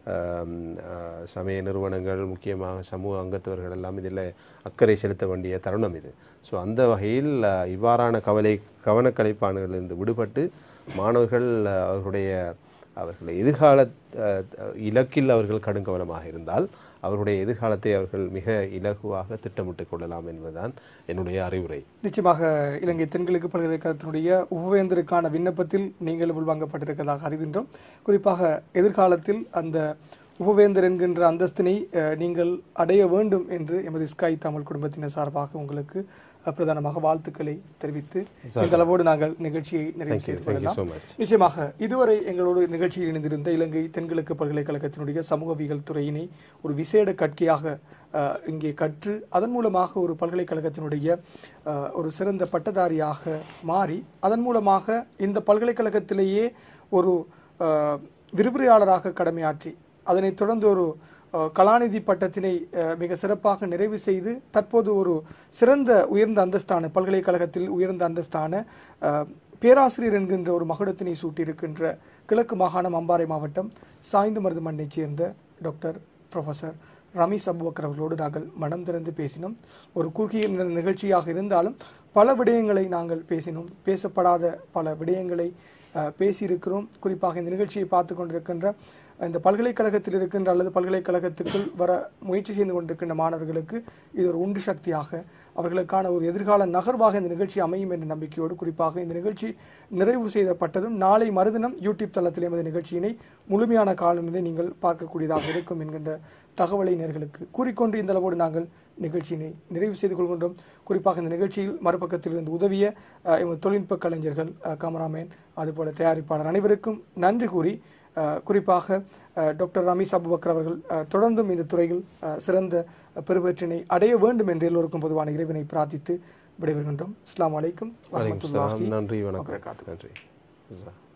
சமய நிறுவனங்கள் முக்கியமாக சமூக அங்கத்தவர்கள் எல்லாம் இதில் அக்கறை செலுத்த வேண்டிய தருணம் இது ஸோ அந்த வகையில் அஹ், இவ்வாறான கவலை கவனக்கலைப்பான்களிலிருந்து விடுபட்டு மாணவர்கள் அஹ், அவர்களுடைய அவர்கள் எதிர்கால அஹ், இலக்கில் அவர்கள் கடுங்கவனமாக இருந்தால் அவருடைய எதிர்காலத்தை அவர்கள் மிக இலகுவாக திட்டமிட்டுக் கொள்ளலாம் என்பதுதான் என்னுடைய அறிவுரை நிச்சயமாக இலங்கை தென்கிழக்கு பல்கலைக்கழகத்தினுடைய உபவேந்தருக்கான விண்ணப்பத்தில் நீங்கள் உள்வாங்கப்பட்டிருக்கிறதாக அறிகின்றோம் குறிப்பாக எதிர்காலத்தில் அந்த உபவேந்தர் என்கின்ற அந்தஸ்தினை அஹ், நீங்கள் அடைய வேண்டும் என்று எமது ஸ்கை தமிழ் குடும்பத்தினர் சார்பாக உங்களுக்கு அஹ், பிரதானமாக வாழ்த்துக்களை தெரிவித்து இந்த அளவோடு நாங்கள் நிகழ்ச்சியை நிறைவு செய்து Thank you கொள்ளலாம் so much. நிச்சயமாக இதுவரை எங்களோடு நிகழ்ச்சியில் இணைந்திருந்த இலங்கை தென்கிழக்கு பல்கலைக்கழகத்தினுடைய சமூகவியல் துறையினை ஒரு விசேட கட்கியாக அஹ், இங்கே கற்று அதன் மூலமாக ஒரு பல்கலைக்கழகத்தினுடைய அஹ், ஒரு சிறந்த பட்டதாரியாக மாறி அதன் மூலமாக இந்த பல்கலைக்கழகத்திலேயே ஒரு அஹ், விரிவுரையாளராக கடமையாற்றி அதனைத் தொடர்ந்து ஒரு அஹ், கலாநிதி பட்டத்தினை அஹ், மிக சிறப்பாக நிறைவு செய்து தற்போது ஒரு சிறந்த உயர்ந்த அந்தஸ்தான பல்கலைக்கழகத்தில் உயர்ந்த அந்தஸ்தான அஹ், பேராசிரியர் என்கின்ற ஒரு மகுடத்தினை சூட்டியிருக்கின்ற கிழக்கு மாகாணம் அம்பாறை மாவட்டம் சாய்ந்து மருது மண்ணைச் சேர்ந்த டாக்டர் ப்ரொஃபசர் ரமீஸ் அபுபக்கர் அவர்களோடு நாங்கள் மனம் திறந்து பேசினோம் ஒரு குறுகிய நி- நிகழ்ச்சியாக இருந்தாலும் பல விடயங்களை நாங்கள் பேசினோம் பேசப்படாத பல விடயங்களை அஹ், பேசியிருக்கிறோம் குறிப்பாக இந்த நிகழ்ச்சியை பார்த்து கொண்டிருக்கின்ற இந்த பல்கலைக்கழகத்தில் இருக்கின்ற அல்லது பல்கலைக்கழகத்துக்குள் வர முயற்சி செய்து கொண்டிருக்கின்ற மாணவர்களுக்கு இது ஒரு உண்டு சக்தியாக அவர்களுக்கான ஒரு எதிர்கால நகர்வாக இந்த நிகழ்ச்சி அமையும் என்ற நம்பிக்கையோடு குறிப்பாக இந்த நிகழ்ச்சி நிறைவு செய்யப்பட்டதும் நாளை மறுதினம் யூடியூப் தளத்தில் எமது நிகழ்ச்சியினை முழுமையான காலநிலை நீங்கள் பார்க்கக்கூடியதாக இருக்கும் என்கின்ற தகவலை நேர்களுக்கு கூறிக்கொண்டு இந்த அளவோடு நாங்கள் நிகழ்ச்சியினை நிறைவு செய்து கொள்கின்றோம் குறிப்பாக இந்த நிகழ்ச்சியில் மறுபக்கத்தில் இருந்து உதவிய அஹ், எமது தொழில்நுட்ப கலைஞர்கள் அஹ், கேமராமேன் அதுபோல தயாரிப்பாளர் அனைவருக்கும் நன்றி கூறி அஹ், குறிப்பாக அஹ், டாக்டர் ரமீஸ் அபுபக்கர் அவர்கள் அஹ், தொடர்ந்தும் இந்த துறையில் அஹ், சிறந்த பெருவற்றினை அடைய வேண்டும் என்று எல்லோருக்கும் பொதுவான இறைவனை பிரார்த்தித்து விடைபெறுகின்றோம் அஸ்ஸலாமு அலைக்கும் வலைக்கம் வரஹ்மத்துல்லாஹி சலாம். நன்றி வணக்கம் வபரகாத்துஹு. நன்றி